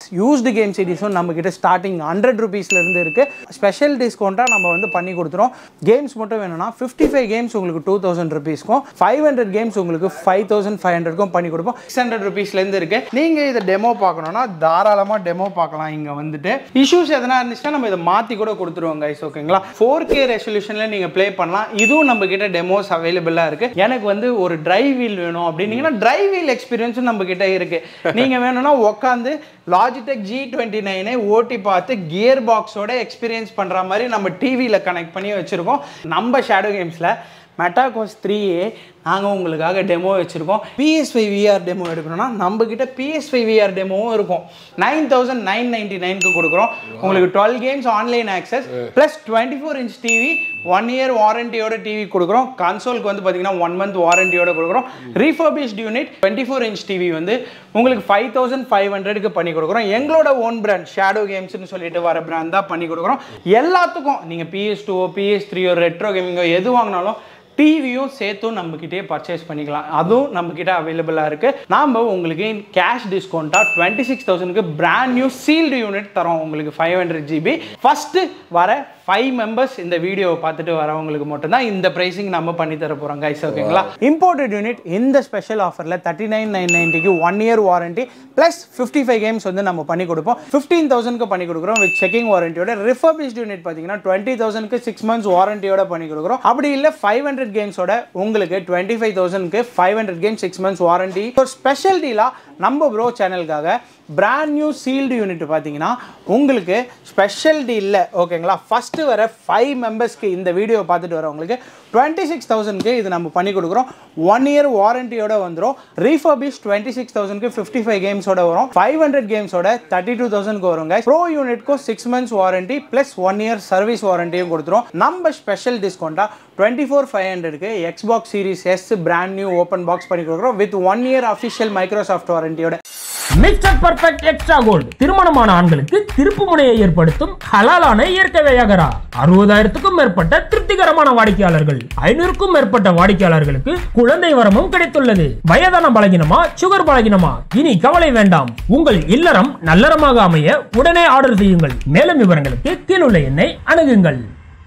Used game சிடிஸும் நம்மக்கிட்ட starting hundred ருபீஸ்லேருந்து இருக்குது ஸ்பெஷல் டிஸ்கவுண்ட்டாக நம்ம வந்து பண்ணி கொடுத்துரும் கேம்ஸ் மட்டும் வேணும்னா ஃபிஃப்டி ஃபைவ் கேம்ஸ் உங்களுக்கு டூ தௌசண்ட் ருபீஸ்க்கும் ஃபைவ் ஹண்ட்ரட் கேம்ஸ் உங்களுக்கு ஃபைவ் தௌசண்ட் ஃபைவ் ஹண்ட்ரட்க்கும் பண்ணி கொடுப்போம் சிக்ஸ் ஹண்ட்ரட் ருபீஸ்லேருந்து இருக்குது நீங்கள் இதை டெமோ பார்க்கணுன்னா தாராளமாக டெமோ பார்க்கலாம் இங்கே வந்துட்டு இஷ்யூஸ் எதனா இருந்துச்சுன்னா நம்ம இதை மாற்றி கூட கொடுத்துருவோம் கைஸ் ஓகேங்களா ஃபோர் கே ரெசல்யூஷனில் நீங்கள் ப்ளே பண்ணலாம் இதுவும் நம்ம கிட்ட டெமோஸ் அவைலபிளாக இருக்குது எனக்கு வந்து ஒரு டிரைவ் வீல் வேணும் அப்படின்னீங்கன்னா டிரைவ் வீல் எக்ஸ்பீரியன்ஸும் நம்ம கிட்ட இருக்குது நீங்கள் வேணும்னா உட்காந்து லாஜிடெக் ஜி டுவெண்ட்டி நைனை ஓட்டி பார்த்து கியர் பாக்ஸோட எக்ஸ்பீரியன்ஸ் பண்ணுற மாதிரி நம்ம டிவியில் கனெக்ட் பண்ணி வச்சுருக்கோம் நம்ம ஷேடோ கேம்ஸில் மெட்டாகோஸ் த்ரீ நாங்கள் உங்களுக்காக டெமோ வச்சுருக்கோம் PS5 விஆர் டெமோ எடுக்கணும்னா நம்மக்கிட்ட PS5 விஆர் டெமோவும் இருக்கும் நைன் தௌசண்ட் நைன் நைன்டி நைனுக்கு கொடுக்குறோம் உங்களுக்கு twelve games online access plus twenty four inch TV one year வாரண்டியோட டிவி கொடுக்குறோம் கன்சோலுக்கு வந்து பார்த்தீங்கன்னா ஒன் மந்த் வாரண்டியோட கொடுக்குறோம் refurbished unit twenty four inch TV வந்து உங்களுக்கு ஃபைவ் தௌசண்ட் ஃபைவ் ஹண்ட்ரடுக்கு பண்ணி கொடுக்குறோம் எங்களோட ஓன் பிராண்ட் ஷேடோ கேம்ஸ்னு சொல்லிட்டு வர பிராண்ட் தான் பண்ணி கொடுக்குறோம் எல்லாத்துக்கும் நீங்கள் பிஎஸ் டூஓ பிஎஸ் த்ரீயோ ரெட்ரோ கேமிங்கோ எது வாங்கினாலும் டிவியும் சேர்த்தும் நம்மக்கிட்டே பர்ச்சேஸ் பண்ணிக்கலாம் அதுவும் நம்மக்கிட்ட அவைலபிளாக இருக்குது நாம் உங்களுக்கு கேஷ் டிஸ்கவுண்ட்டாக டுவெண்ட்டி சிக்ஸ் தௌசண்ட்க்கு பிராண்ட் நியூ சீல்டு யூனிட் தரோம் உங்களுக்கு ஃபைவ் ஹண்ட்ரட் ஜிபி ஃபஸ்ட்டு வர ஃபைவ் மெம்பர்ஸ் இந்த வீடியோவை பார்த்துட்டு வரவங்களுக்கு மட்டும்தான் இந்த ப்ரைஸிங் நம்ம பண்ணி தர போகிறோம் கைஸ் ஓகேங்களா இம்போர்ட்டட் யூனிட் இந்த ஸ்பெஷல் ஆஃபரில் தேர்ட்டி நைன் நைன் நைன்ட்டிக்கு one year warranty plus fifty five games வந்து நம்ம பண்ணி கொடுப்போம் ஃபிஃப்டீன் தௌசண்ட்க்கு பண்ணி கொடுக்குறோம் வித் செக்கிங் வாரண்டியோட ரிஃபர்பிஷ்ட் யூனிட் பார்த்தீங்கன்னா டுவெண்ட்டி தௌசண்ட்க்கு சிக்ஸ் மந்த்ஸ் வாரண்டியோட பண்ணி கொடுக்குறோம் அப்படி இல்லை ஃபைவ் ஹண்ட்ரட் கேம்ஸோட உங்களுக்கு டுவெண்ட்டி ஃபைவ் தௌசண்ட்க்கு five hundred game six months warranty ஒரு ஸ்பெஷல் டீலாக நம்ம ப்ரோ சேனலுக்காக பிராண்ட் நியூ சீல்டு யூனிட் பார்த்தீங்கன்னா உங்களுக்கு ஸ்பெஷல் டீலில் ஓகேங்களா ஃபஸ்ட்டு வர ஃபைவ் மெம்பர்ஸ்க்கு இந்த வீடியோ பார்த்துட்டு வரவங்களுக்கு டுவெண்ட்டி சிக்ஸ் தௌசண்ட்க்கு இது நம்ம பண்ணி கொடுக்குறோம் ஒன் இயர் வாரண்டியோட வந்துடும் ரீஃபர்பிஷ் டுவெண்ட்டி சிக்ஸ் தௌசண்ட்க்கு ஃபிஃப்டி ஃபைவ் கேம்ஸோட வரும் ஃபைவ் ஹண்ட்ரட் கேம்ஸோட தேர்ட்டி டூ தௌசண்ட்க்கு வருங்க ப்ரோ யூனிட்க்கும் six months warranty plus one year service வாரண்டியும் கொடுத்துரும் நம்ம ஸ்பெஷல் டிஸ்கவுண்ட்டாக டுவெண்ட்டி ஃபோர் ஃபைவ் ஹண்ட்ரடுக்கு Xbox series S brand new open box பண்ணி கொடுக்குறோம் with one year official Microsoft வாரண்டியோட மிஸ்டர் பர்ஃபெக்ட் எக்ஸ்ட்ரா கோல்டு திருமணமான ஆண்களுக்கு திருப்பு முனையை ஏற்படுத்தும் ஹலாலான இயற்கை வியாகரா அறுபதாயிரத்துக்கும் மேற்பட்ட திருப்திகரமான வாடிக்கையாளர்கள் ஐநூறுக்கும் மேற்பட்ட வாடிக்கையாளர்களுக்கு குழந்தை வரமும் கிடைத்துள்ளது வயதான பலகினமா சுகர் பலகினமா இனி கவலை வேண்டாம் உங்கள் இல்லறம் நல்லறமாக அமைய உடனே ஆர்டர் செய்யுங்கள் மேலும் விவரங்களுக்கு கீழுள்ள எண்ணை அணுகுங்கள்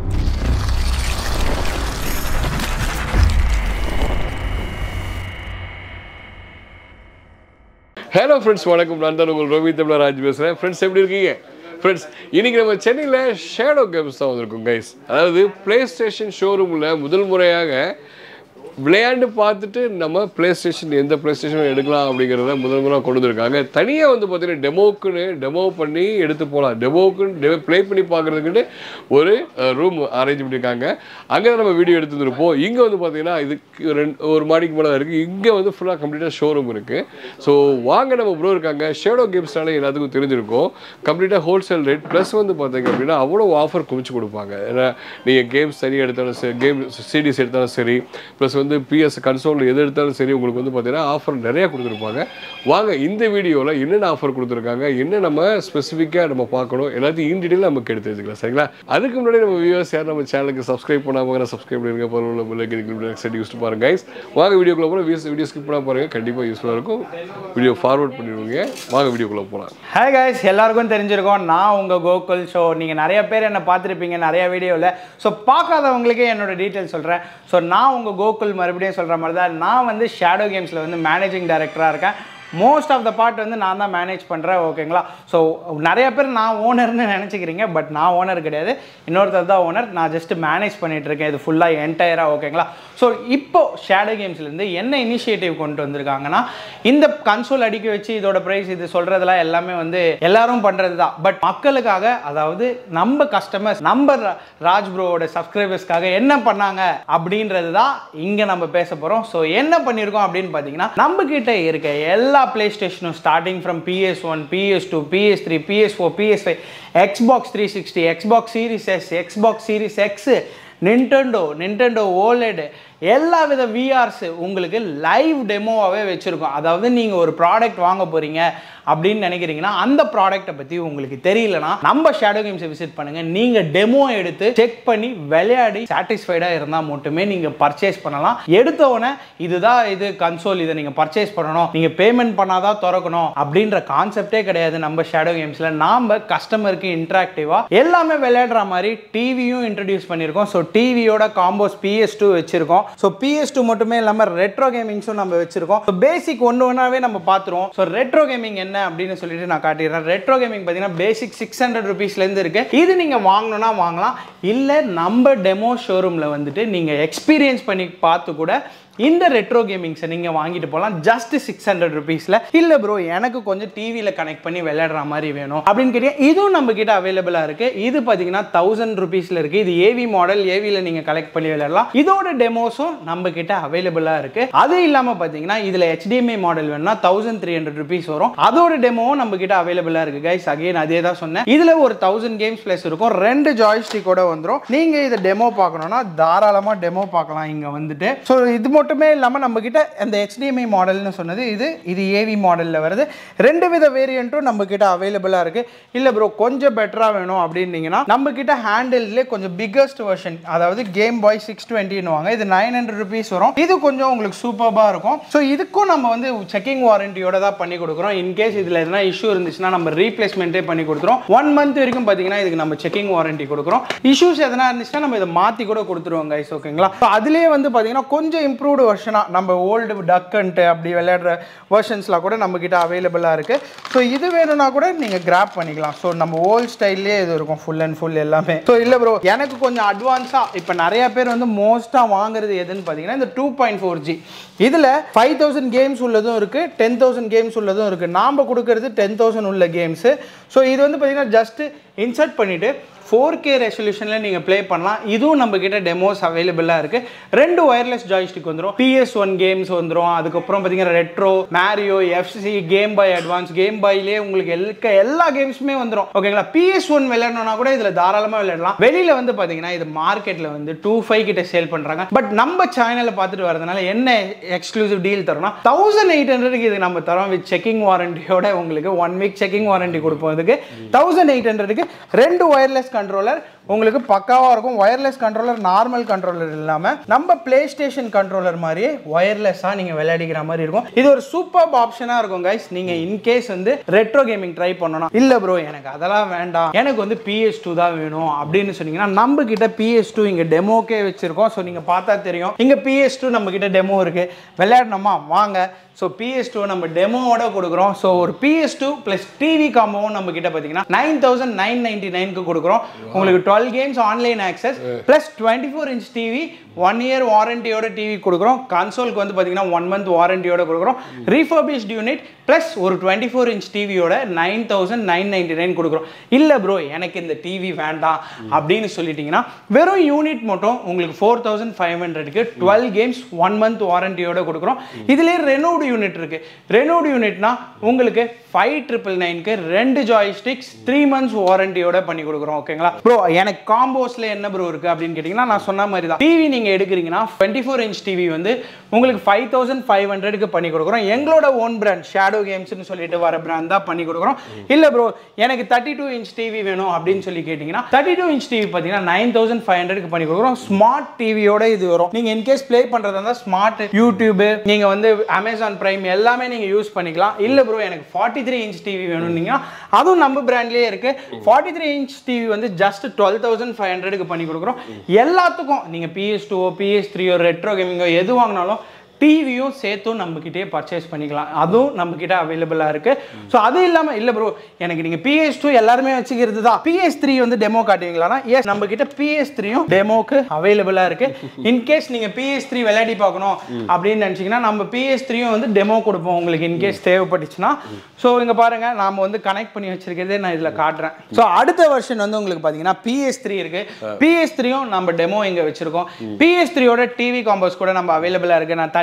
ஹலோ ஃப்ரெண்ட்ஸ் வணக்கம் நான் தான் உங்கள் ரவி தமிழராஜ் பேசுகிறேன் ஃப்ரெண்ட்ஸ் எப்படி இருக்கீங்க ஃப்ரெண்ட்ஸ் இன்னைக்கு நம்ம சென்னையில் ஷேடோ கேம்ஸ் தான் வந்திருக்கோம் கைஸ் அதாவது ப்ளே ஸ்டேஷன் ஷோரூமில் முதல் முறையாக விளையாண்டு பார்த்துட்டு நம்ம ப்ளே ஸ்டேஷன் எந்த ப்ளே ஸ்டேஷன் எடுக்கலாம் அப்படிங்கிறத முதல் முறை கொண்டு வந்திருக்காங்க தனியாக வந்து பார்த்தீங்கன்னா டெமோக்குன்னு டெமோ பண்ணி எடுத்து போகலாம் டெமோக்குன்னு ப்ளே பண்ணி பார்க்குறதுக்குன்னு ஒரு ரூம் அரேஞ்ச் பண்ணியிருக்காங்க அங்கே தான் நம்ம வீடியோ எடுத்து வந்திருப்போம் இங்கே வந்து பார்த்தீங்கன்னா இதுக்கு ரெண்டு ஒரு மாடிக்கு மேலே தான் இருக்குது இங்கே வந்து ஃபுல்லாக கம்ப்ளீட்டாக ஷோரூம் இருக்குது ஸோ வாங்க நம்ம ப்ரோ இருக்காங்க ஷேடோ கேம்ஸ்னால எல்லாத்துக்கும் தெரிஞ்சிருக்கும் கம்ப்ளீட்டாக ஹோல்சேல் ரேட் ப்ளஸ் வந்து பார்த்தீங்க அப்படின்னா அவ்வளோ ஆஃபர் குமிச்சு கொடுப்பாங்க ஏன்னா நீங்கள் கேம்ஸ் தனியாக எடுத்தாலும் சரி கேம் சிடிஸ் எடுத்தாலும் சரி ப்ளஸ் வந்து பிஎஸ் கன்சோல் எது எடுத்தாலும் சரி உங்களுக்கு வந்து பார்த்தீங்கன்னா ஆஃபர் நிறையா கொடுத்துருப்பாங்க வாங்க இந்த வீடியோவில் என்னென்ன ஆஃபர் கொடுத்துருக்காங்க என்ன நம்ம ஸ்பெசிஃபிக்காக நம்ம பார்க்கணும் எல்லாத்தையும் இன் டீட்டெயில் நமக்கு எடுத்து வச்சுக்கலாம் சரிங்களா அதுக்கு முன்னாடி நம்ம வியூவர்ஸ் யார் நம்ம சேனலுக்கு சப்ஸ்கிரைப் பண்ணாமல் சப்ஸ்கிரைப் பண்ணிருங்க பரவாயில்ல பிள்ளைக்கு செட் யூஸ் பாருங்க கைஸ் வாங்க வீடியோக்குள்ள போகிறோம் வீடியோ ஸ்கிப் பண்ணால் பாருங்க கண்டிப்பாக யூஸ்ஃபுல்லாக இருக்கும் வீடியோ ஃபார்வர்ட் பண்ணிடுவீங்க வாங்க வீடியோக்குள்ளே போகலாம் ஹாய் guys எல்லாருக்கும் தெரிஞ்சிருக்கோம் நான் உங்கள் கோகுல் ஷோ நீங்கள் நிறைய பேர் என்னை பார்த்துருப்பீங்க நிறைய வீடியோவில் ஸோ பார்க்காதவங்களுக்கே என்னோட டீட்டெயில் சொல்கிறேன் ஸோ நான் உங்கள் கோகுல் மறுபடியும் சொல்கிற மாதிரி தான் நான் வந்து ஷேடோ கேம்ஸில் வந்து மேனேஜிங் டைரக்டராக இருக்கேன் மோஸ்ட் ஆஃப் த பார்ட் வந்து நான் தான் மேனேஜ் பண்ணுறேன் ஓகேங்களா ஸோ நிறைய பேர் நான் ஓனர்னு நினச்சிக்கிறீங்க பட் நான் ஓனர் கிடையாது இன்னொருத்தர் தான் ஓனர் நான் ஜஸ்ட் மேனேஜ் பண்ணிட்டு இருக்கேன் இது ஃபுல்லாக என்டையராக ஓகேங்களா ஸோ இப்போ ஷேடோ கேம்ஸ்லேருந்து என்ன இனிஷியேட்டிவ் கொண்டு வந்திருக்காங்கன்னா இந்த கன்சோல் அடிக்க வச்சு இதோட ப்ரைஸ் இது சொல்கிறதெல்லாம் எல்லாமே வந்து எல்லாரும் பண்ணுறது தான் பட் மக்களுக்காக அதாவது நம்ம கஸ்டமர்ஸ் நம்ம ரா- ராஜ் ப்ரோவோட சப்ஸ்கிரைபர்ஸ்க்காக என்ன பண்ணாங்க அப்படின்றது தான் இங்கே நம்ம பேச போகிறோம் ஸோ என்ன பண்ணியிருக்கோம் அப்படின்னு பார்த்தீங்கன்னா நம்ம கிட்ட இருக்க எல்லா பிளே ஸ்டேஷனும் starting from PS one PS two PS three PS four PS five Xbox three sixty Xbox series S Xbox series X Nintendo Nintendo OLED எல்லா வித விஆர்ஸ் உங்களுக்கு லைவ் டெமோவாகவே வச்சுருக்கோம் அதாவது நீங்கள் ஒரு ப்ராடக்ட் வாங்க போகிறீங்க அப்படின்னு நினைக்கிறீங்கன்னா அந்த ப்ராடக்ட்டை பற்றி உங்களுக்கு தெரியலனா நம்ம ஷேடோ கேம்ஸை விசிட் பண்ணுங்கள் நீங்கள் டெமோ எடுத்து செக் பண்ணி விளையாடி சாட்டிஸ்ஃபைடாக இருந்தால் மட்டுமே நீங்கள் பர்ச்சேஸ் பண்ணலாம் எடுத்த உடனே இதுதான் இது கன்சோல் இதை நீங்கள் பர்ச்சேஸ் பண்ணணும் நீங்கள் பேமெண்ட் பண்ணாதான் திறக்கணும் அப்படின்ற கான்செப்டே கிடையாது நம்ம ஷேடோ கேம்ஸில் நாம் கஸ்டமருக்கு இன்ட்ராக்டிவாக எல்லாமே விளையாடுற மாதிரி டிவியும் இன்ட்ரடியூஸ் பண்ணியிருக்கோம் ஸோ டிவியோட காம்போஸ் பிஎஸ் டூ வச்சிருக்கோம் ஸோ பிஎஸ் டூ மட்டுமே இல்லாமல் ரெட்ரோ கேமிங்ஸும் நம்ம வச்சிருக்கோம் ஸோ பேசிக் ஒன்று ஒன்றாவே நம்ம பார்த்துருவோம் ஸோ ரெட்ரோ கேமிங் என்ன அப்படின்னு சொல்லிட்டு நான் காட்டிடுறேன் ரெட்ரோ கேமிங் பார்த்தீங்கன்னா பேசிக் சிக்ஸ் ஹண்ட்ரட் ருபீஸ்லேருந்து இருக்கு இது நீங்கள் வாங்கணும்னா வாங்கலாம் இல்லை நம்ம டெமோ ஷோரூமில் வந்துட்டு நீங்கள் எக்ஸ்பீரியன்ஸ் பண்ணி பார்த்து கூட இந்த ரெட்ரோ கேமிங்ஸை நீங்கள் வாங்கிட்டு போகலாம் ஜஸ்ட் சிக்ஸ் ஹண்ட்ரட் ருபீஸில் இல்லை ப்ரோ எனக்கு கொஞ்சம் டிவியில் கனெக்ட் பண்ணி விளையாடுற மாதிரி வேணும் அப்படின்னு கேட்டீங்க இதுவும் நம்ம கிட்ட அவைலபிளாக இருக்குது இது பார்த்தீங்கன்னா தௌசண்ட் ருபீஸில் இருக்குது இது ஏவி மாடல் ஏவியில் நீங்கள் கலெக்ட் பண்ணி விளையாடலாம் இதோட டெமோஸும் நம்ம கிட்ட அவைலபிளாக இருக்குது அது இல்லாமல் பார்த்தீங்கன்னா இதில் HDMI மாடல் வேணும்னா தௌசண்ட் த்ரீ ஹண்ட்ரட் ருபீஸ் வரும் அதோட டெமோவும் நம்ம கிட்ட அவைலபிளாக இருக்குது கைஸ் அகைன் அதே தான் சொன்னேன் இதில் ஒரு தௌசண்ட் கேம்ஸ் ப்ளஸ் இருக்கும் ரெண்டு ஜாய்ஸ்டிக்கோட வந்துடும் நீங்கள் இதை டெமோ பார்க்கணும்னா தாராளமாக டெமோ பார்க்கலாம் இங்கே வந்துட்டு ஸோ இது மட்டுமே இல்லாமல் நம்ம கிட்ட அந்த HDMI மாடல்னு சொன்னது இது இது ஏவி மாடலில் வருது ரெண்டு வித வேரியண்ட்டும் நம்ம கிட்ட அவைலபிளாக இருக்குது இல்லை ப்ரோ கொஞ்சம் பெட்டராக வேணும் அப்படின்னீங்கன்னா நம்ம கிட்ட ஹேண்டில்லே கொஞ்சம் பிக்கஸ்ட் வெர்ஷன் அதாவது கேம் பாய் சிக்ஸ் டுவெண்ட்டின்னு இது நைன் ஹண்ட்ரட் ருபீஸ் வரும் இது கொஞ்சம் உங்களுக்கு சூப்பராக இருக்கும் ஸோ இதுக்கும் நம்ம வந்து செக்கிங் வாரண்டியோட தான் பண்ணி கொடுக்குறோம் இன்கேஸ் இதில் எதனா இஷ்யூ இருந்துச்சுன்னா நம்ம ரீப்ளேஸ்மெண்ட்டே பண்ணி கொடுத்துரும் ஒன் மந்த் வரைக்கும் பார்த்தீங்கன்னா இதுக்கு நம்ம செக்கிங் வாரண்டி கொடுக்குறோம் இஷ்யூஸ் எதனா இருந்துச்சுன்னா நம்ம இதை மாற்றி கூட கொடுத்துருவோம் கைஸ் ஓகேங்களா ஸோ அதுலேயே வந்து பார்த்தீங்கன்னா கொஞ்சம் இம்ப்ரூவ்டு வெர்ஷனாக நம்ம ஓல்டு டக்கன்ட்டு அப்படி விளையாடுற வெர்ஷன்ஸ்லாம் கூட நம்ம கிட்ட அவைலபிளாக இருக்குது ஸோ இது வேணும்னா கூட நீங்கள் கிராப் பண்ணிக்கலாம் ஸோ நம்ம ஓல்ட் ஸ்டைல்லே இது இருக்கும் ஃபுல் அண்ட் ஃபுல் எல்லாமே ஸோ இல்லை ப்ரோ எனக்கு கொஞ்சம் அட்வான்ஸாக இப்போ நிறைய பேர் வந்து மோஸ்ட்டாக வாங்குறது எதுன்னு பார்த்தீங்கன்னா இந்த டூ பாயிண்ட் ஃபோர் ஜி இதில் ஃபைவ் தௌசண்ட் கேம்ஸ் உள்ளதும் இருக்குது டென் தௌசண்ட் கேம்ஸ் உள்ளதும் இருக்குது நாம் கொடுக்கறது டென் தௌசண்ட் உள்ள கேம்ஸு ஸோ இது வந்து பார்த்தீங்கன்னா ஜஸ்ட்டு இன்சர்ட் பண்ணிவிட்டு ஃபோர் கே ரெசல்யூஷனில் நீங்கள் ப்ளே பண்ணலாம் இதுவும் நம்ம கிட்ட டெமோஸ் அவைலபிளாக இருக்குது ரெண்டு ஒயர்லெஸ் ஜாய்ஸ்டிக் வந்துடும் பிஎஸ் ஒன் கேம்ஸ் வந்துடும் அதுக்கப்புறம் பார்த்தீங்கன்னா retro Mario FC Game Boy Advance game பாயிலே உங்களுக்கு எல்லா எல்லா கேம்ஸுமே வந்துடும் ஓகேங்களா பிஎஸ் ஒன் விளையாடணும்னா கூட இதில் தாராளமாக விளையாடலாம் வெளியில் வந்து பார்த்தீங்கன்னா இது மார்க்கெட்டில் வந்து டூ ஃபைவ் கிட்ட சேல் பண்ணுறாங்க பட் நம்ம சேனலை பார்த்துட்டு வரதுனால என்ன எக்ஸ்க்ளூசிவ் டீல் தரோம்னா தௌசண்ட் எயிட் ஹண்ட்ரடுக்கு இது நம்ம தரோம் வித் செக்கிங் வாரண்டியோட உங்களுக்கு ஒன் வீக் செக்கிங் வாரண்டி கொடுப்போம் இதுக்கு தௌசண்ட் எயிட் ஹண்ட்ரடுக்கு ரெண்டு ஒயர்லெஸ் கண்ட்ரோலர் உங்களுக்கு பக்காவாக இருக்கும் ஒயர்லெஸ் கண்ட்ரோலர் நார்மல் கண்ட்ரோலர் இல்லாமல் நம்ம பிளே ஸ்டேஷன் கண்ட்ரோலர் மாதிரியே ஒயர்லெஸ்ஸாக நீங்கள் விளையாடிக்கிற மாதிரி இருக்கும் இது ஒரு சூப்பர் ஆப்ஷனாக இருக்கும் கைஸ் நீங்கள் இன்கேஸ் வந்து ரெட்ரோ கேமிங் ட்ரை பண்ணணும் இல்லை ப்ரோ எனக்கு அதெல்லாம் வேண்டாம் எனக்கு வந்து பிஎஸ் டூ தான் வேணும் அப்படின்னு சொன்னீங்கன்னா நம்ம கிட்ட பிஎஸ் டூ இங்கே டெமோக்கே வச்சிருக்கோம் ஸோ நீங்கள் பார்த்தா தெரியும் இங்கே பிஎஸ் டூ நம்ம கிட்ட டெமோ இருக்குது விளையாடணுமா வாங்க ஸோ பிஎஸ் டூ நம்ம டெமோவோட கொடுக்குறோம் ஸோ ஒரு பிஎஸ் டூ ப்ளஸ் டிவி காம்போவும் நம்ம கிட்ட பார்த்தீங்கன்னா நைன் தௌசண்ட் நைன் நைன்டி நைனுக்கு கொடுக்குறோம் உங்களுக்கு twelve games online access plus twenty four inch TV one year வாரண்டியோட டிவி கொடுக்குறோம் கன்சோலுக்கு வந்து பார்த்தீங்கன்னா ஒன் மந்த் வாரண்டியோட கொடுக்குறோம் ரீஃபர்பிஷ்ட் யூனிட் ப்ளஸ் ஒரு டுவெண்ட்டி ஃபோர் இன்ச் டிவியோட nine thousand nine ninety nine கொடுக்குறோம் இல்லை ப்ரோ எனக்கு இந்த டிவி வேண்டாம் அப்படின்னு சொல்லிட்டீங்கன்னா வெறும் யூனிட் மட்டும் உங்களுக்கு ஃபோர் தௌசண்ட் ஃபைவ் ஹண்ட்ரடுக்கு டுவெல் கேம்ஸ் ஒன் மந்த் வாரண்டியோட கொடுக்குறோம் இதுலேயே ரெனோடு யூனிட் இருக்கு ரெனோடு யூனிட்னா உங்களுக்கு ஃபைவ் ட்ரிபிள் நைனுக்கு ரெண்டு ஜாய்ஸ்டிக்ஸ் த்ரீ மந்த்ஸ் வாரண்டியோட பண்ணி கொடுக்குறோம் ஓகேங்களா ப்ரோ எனக்கு காம்போஸ்ல என்ன ப்ரோ இருக்கு அப்படின்னு கேட்டிங்கன்னா நான் சொன்ன மாதிரி தான் டிவி நீங்கள் எடுக்கிறீங்கன்னா டுவெண்ட்டி ஃபோர் இன்ச் டிவி வந்து உங்களுக்கு ஃபைவ் தௌசண்ட் ஃபைவ் ஹண்ட்ரடுக்கு பண்ணி கொடுக்குறோம் எங்களோட ஓன் பிராண்ட் ஷேடோ கேம்ஸ்னு சொல்லிட்டு வர பிராண்ட் தான் பண்ணி கொடுக்குறோம் இல்லை ப்ரோ எனக்கு தேர்ட்டி டூ இன்ச் டிவி வேணும் அப்படின்னு சொல்லி கேட்டிங்கன்னா தேர்ட்டி டூ இன்ச் டிவி பார்த்தீங்கன்னா நைன் தௌசண்ட் ஃபைவ் ஹண்ட்ரடுக்கு பண்ணி கொடுக்குறோம் ஸ்மார்ட் டிவியோட இது வரும் நீங்கள் இன்கேஸ் ப்ளே பண்ணுறதா இருந்தால் ஸ்மார்ட் யூடியூப் நீங்கள் வந்து அமேசான் பிரைம் எல்லாமே நீங்கள் யூஸ் பண்ணிக்கலாம் இல்லை ப்ரோ எனக்கு ஃபார்ட்டி த்ரீ இன்ச் டிவி வேணும்னீங்கன்னா அதுவும் நம்ம பிராண்ட்லேயே இருக்கு ஃபார்ட்டி த்ரீ இன்ச் டிவி வந்து ஜஸ்ட் டுவெல் தௌசண்ட் ஃபைவ் ஹண்ட்ரடுக்கு பண்ணி கொடுக்குறோம் எல்லாத்துக்கும் நீங்கள் பிஎஸ் டூஓ பிஎஸ் த்ரீயோ ரெட்ரோ கேமிங்கோ எது வாங்கினாலும் டிவியும் சேர்த்தும் நம்மக்கிட்டே பர்ச்சேஸ் பண்ணிக்கலாம் அதுவும் நம்மக்கிட்ட அவைலபிளாக இருக்குது ஸோ அது இல்லாமல் இல்லை ப்ரோ எனக்கு நீங்கள் பிஎஸ் டூ எல்லாருமே வச்சுக்கிறது தான் பிஎஸ் த்ரீ வந்து டெமோ காட்டுவீங்களானா எஸ் நம்மக்கிட்ட பிஎஸ் த்ரீயும் டெமோக்கு அவைலபிளாக இருக்குது இன்கேஸ் நீங்கள் பிஎஸ் த்ரீ விளையாடி பார்க்கணும் அப்படின்னு நினச்சிங்கன்னா நம்ம பிஎஸ் த்ரீயும் வந்து டெமோ கொடுப்போம் உங்களுக்கு இன்கேஸ் தேவைப்பட்டுச்சுன்னா ஸோ இங்கே பாருங்கள் நாம் வந்து கனெக்ட் பண்ணி வச்சிருக்கிறதே நான் இதில் காட்டுறேன் ஸோ அடுத்த வெர்ஷன் வந்து உங்களுக்கு பார்த்தீங்கன்னா பிஎஸ் த்ரீ இருக்குது பிஎஸ் த்ரீயும் நம்ம டெமோ இங்கே வச்சுருக்கோம் பிஎஸ் த்ரீயோட டிவி காம்போஸ் கூட நம்ம அவைலபிளாக இருக்குது நான் தனியாக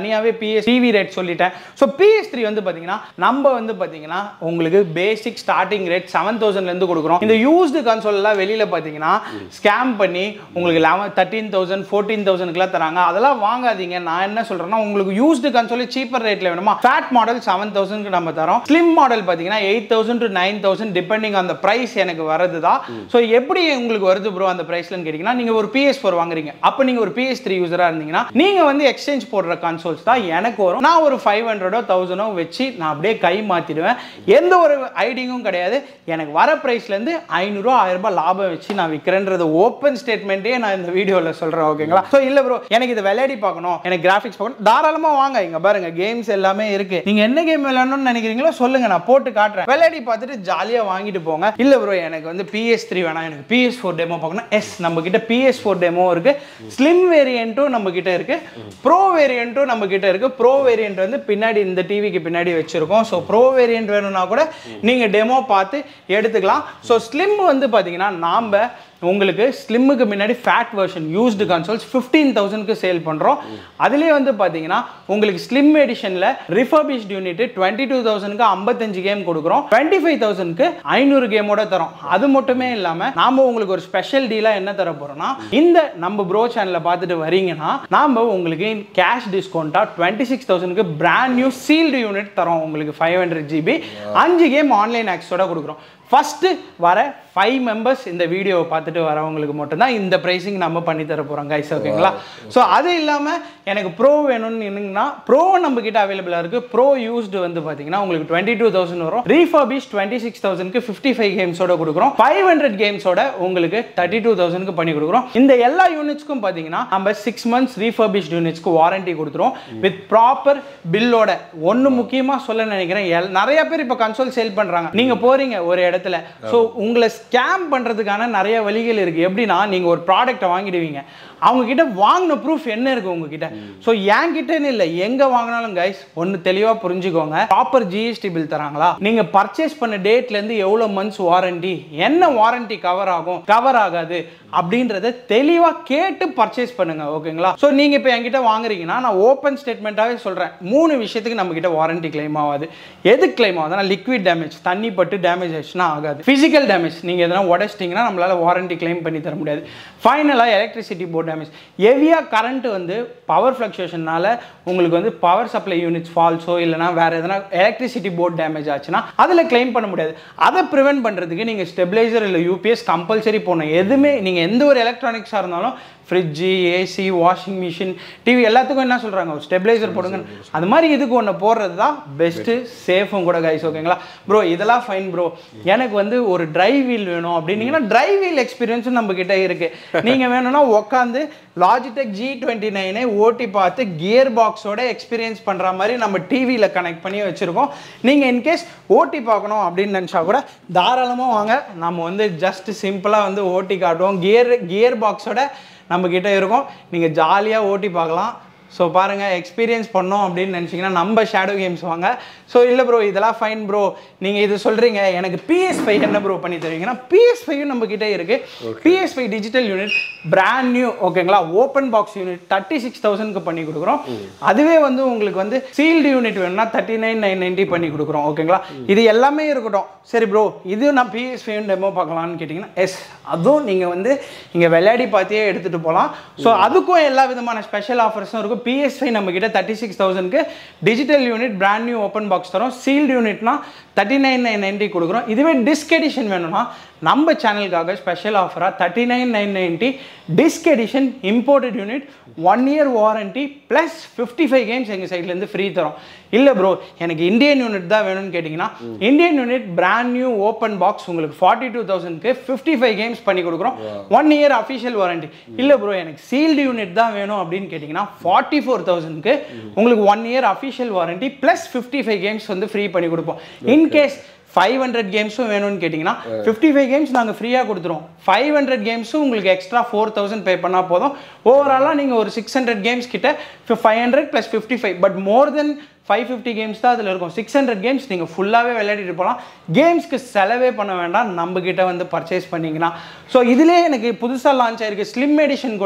தனியாகவே பிஎஸ் டிவி ரேட் சொல்லிட்டேன் ஸோ பிஎஸ் த்ரீ வந்து பார்த்தீங்கன்னா நம்ம வந்து பார்த்தீங்கன்னா உங்களுக்கு பேசிக் ஸ்டார்டிங் ரேட் செவன் தௌசண்ட்லேருந்து கொடுக்குறோம் இந்த யூஸ்டு கன்சோல்லாம் வெளியில் பார்த்தீங்கன்னா ஸ்கேம் பண்ணி உங்களுக்கு லெவன் தேர்ட்டீன் தௌசண்ட் ஃபோர்டீன் தௌசண்ட்க்குலாம் தராங்க அதெல்லாம் வாங்காதீங்க நான் என்ன சொல்கிறேன்னா உங்களுக்கு யூஸ்டு கன்சோல் சீப்பர் ரேட்டில் வேணுமா ஃபேட் மாடல் செவன் தௌசண்ட்க்கு நம்ம தரோம் ஸ்லிம் மாடல் பார்த்தீங்கன்னா eight thousand to nine thousand depending அந்த ப்ரைஸ் எனக்கு வரது தான் ஸோ எப்படி உங்களுக்கு வருது ப்ரோ அந்த ப்ரைஸ்லன்னு கேட்டிங்கன்னா நீங்கள் ஒரு பிஎஸ் ஃபோர் வாங்குறீங்க அப்போ நீங்கள் ஒரு பிஎஸ் த்ரீ யூஸராக இருந்தீங்கன்னா நீங்கள் வந்து எக்ஸ்சேஞ்ச் போடுற கன்சோல்ஸ் தான் எனக்கு வரும் நான் ஒரு ஃபைவ் ஹண்ட்ரடோ தௌசண்டோ வச்சு நான் அப்படியே கை மாற்றிடுவேன் எந்த ஒரு ஐடிங்கும் கிடையாது எனக்கு வர ப்ரைஸ்லேருந்து ஐநூறுரூவா ஆயிரம் ரூபாய் லாபம் வச்சு நான் விற்கிறேன்றது ஓப்பன் ஸ்டேட்மெண்ட்டே நான் இந்த வீடியோவில் சொல்கிறேன் ஓகேங்களா ஸோ இல்லை ப்ரோ எனக்கு இதை விளையாடி பார்க்கணும் எனக்கு கிராஃபிக்ஸ் பார்க்கணும் தாராளமாக வாங்க இங்கே பாருங்க கேம்ஸ் எல்லாமே இருக்கு நீங்கள் என்ன கேம் விளையாடணும்னு நினைக்கிறீங்களோ சொல்லுங்க நான் போட்டு காட்டுறேன் விளையாடி பார்த்துட்டு ஜாலியாக வாங்கிட்டு போங்க இல்லை ப்ரோ எனக்கு வந்து பிஎஸ் த்ரீ வேணாம் எனக்கு பிஎஸ் ஃபோர் டெமோ பார்க்கணும் எஸ் நம்ம கிட்ட பிஎஸ் ஃபோர் டெமோ இருக்கு ஸ்லிம் வேரியண்ட்டும் நம்ம கிட்ட இருக்கு ப்ரோ வேரியண்ட்டும் நம்ம கிட்ட இருக்கு ப்ரோ வேரியண்ட் வந்து பின்னாடி இந்த டிவிக்கு பின்னாடி வச்சிருக்கோம் ஸோ ப்ரோ வேரியண்ட் வேணும்னா கூட நீங்கள் டெமோ பார்த்து எடுத்துக்கலாம் ஸோ ஸ்லிம் வந்து பார்த்தீங்கன்னா நாம் உங்களுக்கு ஸ்லிம்முக்கு முன்னாடி fat version used consoles fifteen தௌசண்ட்க்கு சேல் பண்ணுறோம் அதுலேயே வந்து பார்த்தீங்கன்னா உங்களுக்கு ஸ்லிம் எடிஷனில் ரிஃபர்பிஷ்ட் யூனிட் டுவெண்ட்டி டூ தௌசண்ட்க்கு ஐம்பத்தஞ்சு கேம் கொடுக்குறோம் டுவெண்ட்டி ஃபைவ் தௌசண்ட்க்கு ஐநூறு கேமோட தரோம் அது மட்டுமே இல்லாமல் நாம உங்களுக்கு ஒரு ஸ்பெஷல் டீலாக என்ன தர போகிறோம்னா இந்த நம்ம ப்ரோ சேனலில் பார்த்துட்டு வரீங்கன்னா நாம் உங்களுக்கு கேஷ் டிஸ்கவுண்ட்டாக டுவெண்ட்டி சிக்ஸ் தௌசண்ட்க்கு பிராண்ட் நியூ சீல்டு யூனிட் தரோம் உங்களுக்கு ஃபைவ் ஹண்ட்ரட் ஜிபி அஞ்சு கேம் ஆன்லைன் ஆக்ஸோட கொடுக்குறோம் ஃபஸ்ட்டு வர ஃபைவ் மெம்பர்ஸ் இந்த வீடியோவை பார்த்துட்டு வரவங்களுக்கு மட்டும்தான் இந்த ப்ரைஸிங் நம்ம பண்ணி தர போகிறோம் கைஸ் ஓகேங்களா ஸோ அது இல்லாமல் எனக்கு ப்ரோ வேணும்னு என்னங்கன்னா ப்ரோ நம்ம கிட்ட அவைலபிளாக இருக்குது ப்ரோ யூஸ்டு வந்து பார்த்தீங்கன்னா உங்களுக்கு டுவெண்ட்டி டூ தௌசண்ட் வரும் ரீஃபர்பிஷ் டுவெண்ட்டி சிக்ஸ் தௌசண்ட்க்கு ஃபிஃப்டி ஃபைவ் கேம்ஸோட கொடுக்குறோம் ஃபைவ் ஹண்ட்ரட் கேம்ஸோட உங்களுக்கு தேர்ட்டி டூ தௌசண்ட்க்கு பண்ணி கொடுக்குறோம் இந்த எல்லா யூனிட்ஸ்க்கும் பார்த்தீங்கன்னா நம்ம சிக்ஸ் மந்த்ஸ் ரீஃபர்பிஷ் யூனிட்ஸ்க்கு வாரண்டி கொடுத்துரும் வித் ப்ராப்பர் பில்லோட ஒன்று முக்கியமாக சொல்ல நினைக்கிறேன் எல் நிறைய பேர் இப்போ கன்சோல் சேல் பண்ணுறாங்க நீங்கள் போகிறீங்க ஒரு இடத்துல ஸோ உங்களை ஸ்கேம் பண்ணுறதுக்கான நிறைய வழிகள் இருக்குது எப்படின்னா நீங்கள் ஒரு ப்ராடக்ட்டை வாங்கிடுவீங்க அவங்க கிட்ட வாங்கின ப்ரூஃப் என்ன இருக்கு உங்ககிட்ட ஸோ என்கிட்டன்னு இல்லை எங்கே வாங்கினாலும் கைஸ் ஒன்று தெளிவாக புரிஞ்சுக்கோங்க ப்ராப்பர் ஜிஎஸ்டி பில் தராங்களா நீங்கள் பர்ச்சேஸ் பண்ண டேட்லேருந்து எவ்வளோ மந்த்ஸ் வாரண்டி என்ன வாரண்டி கவர் ஆகும் கவர் ஆகாது அப்படின்றத தெளிவாக கேட்டு பர்ச்சேஸ் பண்ணுங்க ஓகேங்களா ஸோ நீங்கள் இப்போ என்கிட்ட வாங்குறீங்கன்னா நான் ஓப்பன் ஸ்டேட்மெண்ட்டாகவே சொல்கிறேன் மூணு விஷயத்துக்கு நம்ம கிட்ட வாரண்டி கிளைம் ஆகாது எது கிளைம் ஆகுதுன்னா லிக்விட் டேமேஜ் தண்ணி பட்டு டேமேஜ் ஆயிடுச்சுன்னா ஆகாது ஃபிசிக்கல் டேமேஜ் நீங்கள் எதனா உடச்சிட்டிங்கன்னா நம்மளால வாரண்டி கிளைம் பண்ணி தர முடியாது ஃபைனலாக எலக்ட்ரிசிட்டி போர்ட் டேமேஜ் ஹெவியாக கரண்ட் வந்து பவர் ஃப்ளக்சுவேஷனால உங்களுக்கு வந்து பவர் சப்ளை யூனிட்ஸ் ஃபால்ஸோ இல்லைனா வேறு எதனா எலக்ட்ரிசிட்டி போர்ட் டேமேஜ் ஆச்சுன்னா அதில் கிளைம் பண்ண முடியாது அதை ப்ரிவென்ட் பண்ணுறதுக்கு நீங்கள் ஸ்டெபிளைசர் இல்லை யூபிஎஸ் கம்பல்சரி போடணும் எதுவுமே நீங்கள் எந்த ஒரு எலக்ட்ரானிக்ஸாக இருந்தாலும் fridge AC washing machine TV எல்லாத்துக்கும் என்ன சொல்கிறாங்க ஸ்டெபிளைசர் போடுங்க அது மாதிரி இதுக்கு ஒன்று போடுறது தான் பெஸ்ட்டு சேஃபும் கூட கைஸ் ஓகேங்களா ப்ரோ இதெல்லாம் ஃபைன் ப்ரோ எனக்கு வந்து ஒரு டிரைவ் வீல் வேணும் அப்படின்னீங்கன்னா டிரைவ் வீல் எக்ஸ்பீரியன்ஸும் நம்ம கிட்ட இருக்குது நீங்கள் வேணும்னா உட்காந்து லாஜிடெக் ஜி டுவெண்ட்டி நைனே ஓட்டி பார்த்து கியர் பாக்ஸோட எக்ஸ்பீரியன்ஸ் பண்ணுற மாதிரி நம்ம டிவியில் கனெக்ட் பண்ணி வச்சுருக்கோம் நீங்கள் இன்கேஸ் ஓட்டி பார்க்கணும் அப்படின்னு நினச்சா கூட தாராளமாக வாங்க நம்ம வந்து ஜஸ்ட் சிம்பிளாக வந்து ஓட்டி காட்டுவோம் கியர் கியர் பாக்ஸோட நம்ம கிட்ட இருக்கும் நீங்கள் ஜாலியாக ஓட்டி பார்க்கலாம் ஸோ பாருங்கள் எக்ஸ்பீரியன்ஸ் பண்ணோம் அப்படின்னு நினச்சிங்கன்னா நம்ம ஷேடோ கேம்ஸ் வாங்க ஸோ இல்லை ப்ரோ இதெல்லாம் ஃபைன் ப்ரோ நீங்கள் இது சொல்கிறீங்க எனக்கு பிஎஸ் ஃபைவ் என்ன ப்ரோ பண்ணி தருவீங்கன்னா பிஎஸ் ஃபைவும் நம்ம கிட்டே இருக்குது PS five digital unit brand new ஓகேங்களா open box unit thirty six தௌசண்ட்க்கு பண்ணி கொடுக்குறோம் அதுவே வந்து உங்களுக்கு வந்து சீல்டு யூனிட் வேணும்னா தேர்ட்டி நைன் நைன் நைன்ட்டி பண்ணி கொடுக்குறோம் ஓகேங்களா இது எல்லாமே இருக்கட்டும் சரி ப்ரோ இது நான் பிஎஸ் ஃபைவ் டெமோ பார்க்கலான்னு கேட்டிங்கன்னா எஸ் அதுவும் நீங்கள் வந்து இங்கே விளையாடி பார்த்தே எடுத்துகிட்டு போகலாம் ஸோ அதுக்கும் எல்லா விதமான ஸ்பெஷல் ஆஃபர்ஸும் இருக்கும் பிஎஸ் ஃபைவ் நம்ம கிட்ட தேர்ட்டி சிக்ஸ் தௌசண்ட்க்கு digital unit brand new open box தரோம் சீல்டு யூனிட்னா தேர்ட்டி நைன் நைன் நைன்ட்டி கொடுக்குறோம் இதுவே டிஸ்க் எடிஷன் வேணும்னா நம்ம சேனலுக்காக ஸ்பெஷல் ஆஃபராக thirty nine nine ninety disc edition imported unit one year warranty plus fifty five games எங்கள் சைட்லேருந்து ஃப்ரீ தரோம் இல்லை ப்ரோ எனக்கு இந்தியன் யூனிட் தான் வேணும்னு கேட்டிங்கன்னா Indian unit brand new open box உங்களுக்கு ஃபார்ட்டி டூ தௌசண்ட்க்கு ஃபிஃப்டி ஃபைவ் கேம்ஸ் பண்ணி கொடுக்குறோம் ஒன் இயர் அஃபிஷியல் வாரண்டி இல்லை ப்ரோ எனக்கு சீல்டு யூனிட் தான் வேணும் அப்படின்னு கேட்டிங்கன்னா ஃபார்ட்டி ஃபோர் தௌசண்ட்க்கு உங்களுக்கு one year official warranty plus fifty five games வந்து ஃப்ரீ பண்ணி கொடுப்போம் இன்கேஸ் ஃபைவ் ஹண்ட்ரட் கேம்ஸும் வேணும்னு கேட்டிங்கன்னா ஃபிஃப்டி ஃபைவ் கேம்ஸ் நாங்கள் ஃப்ரீயாக கொடுத்துருவோம் ஃபைவ் ஹண்ட்ரட் கேம்ஸும் உங்களுக்கு எக்ஸ்ட்ரா ஃபோர் தௌசண்ட் பே பண்ணால் போதும் ஓவராலாக நீங்கள் ஒரு சிக்ஸ் ஹண்ட்ரட் கேம்ஸ் கிட்ட five hundred plus fifty five but more then five fifty games தான் அதில் இருக்கும் சிக்ஸ் ஹண்ட்ரட் கேம்ஸ் நீங்கள் ஃபுல்லாகவே விளையாடிட்டு போகலாம் கேம்ஸ்க்கு செலவே பண்ண வேண்டாம் நம்ம கிட்ட வந்து பர்ச்சேஸ் பண்ணிங்கன்னா ஸோ இதிலே எனக்கு புதுசாக லான்ச் ஆயிருக்கு ஸ்லிம் எடிஷன் கூட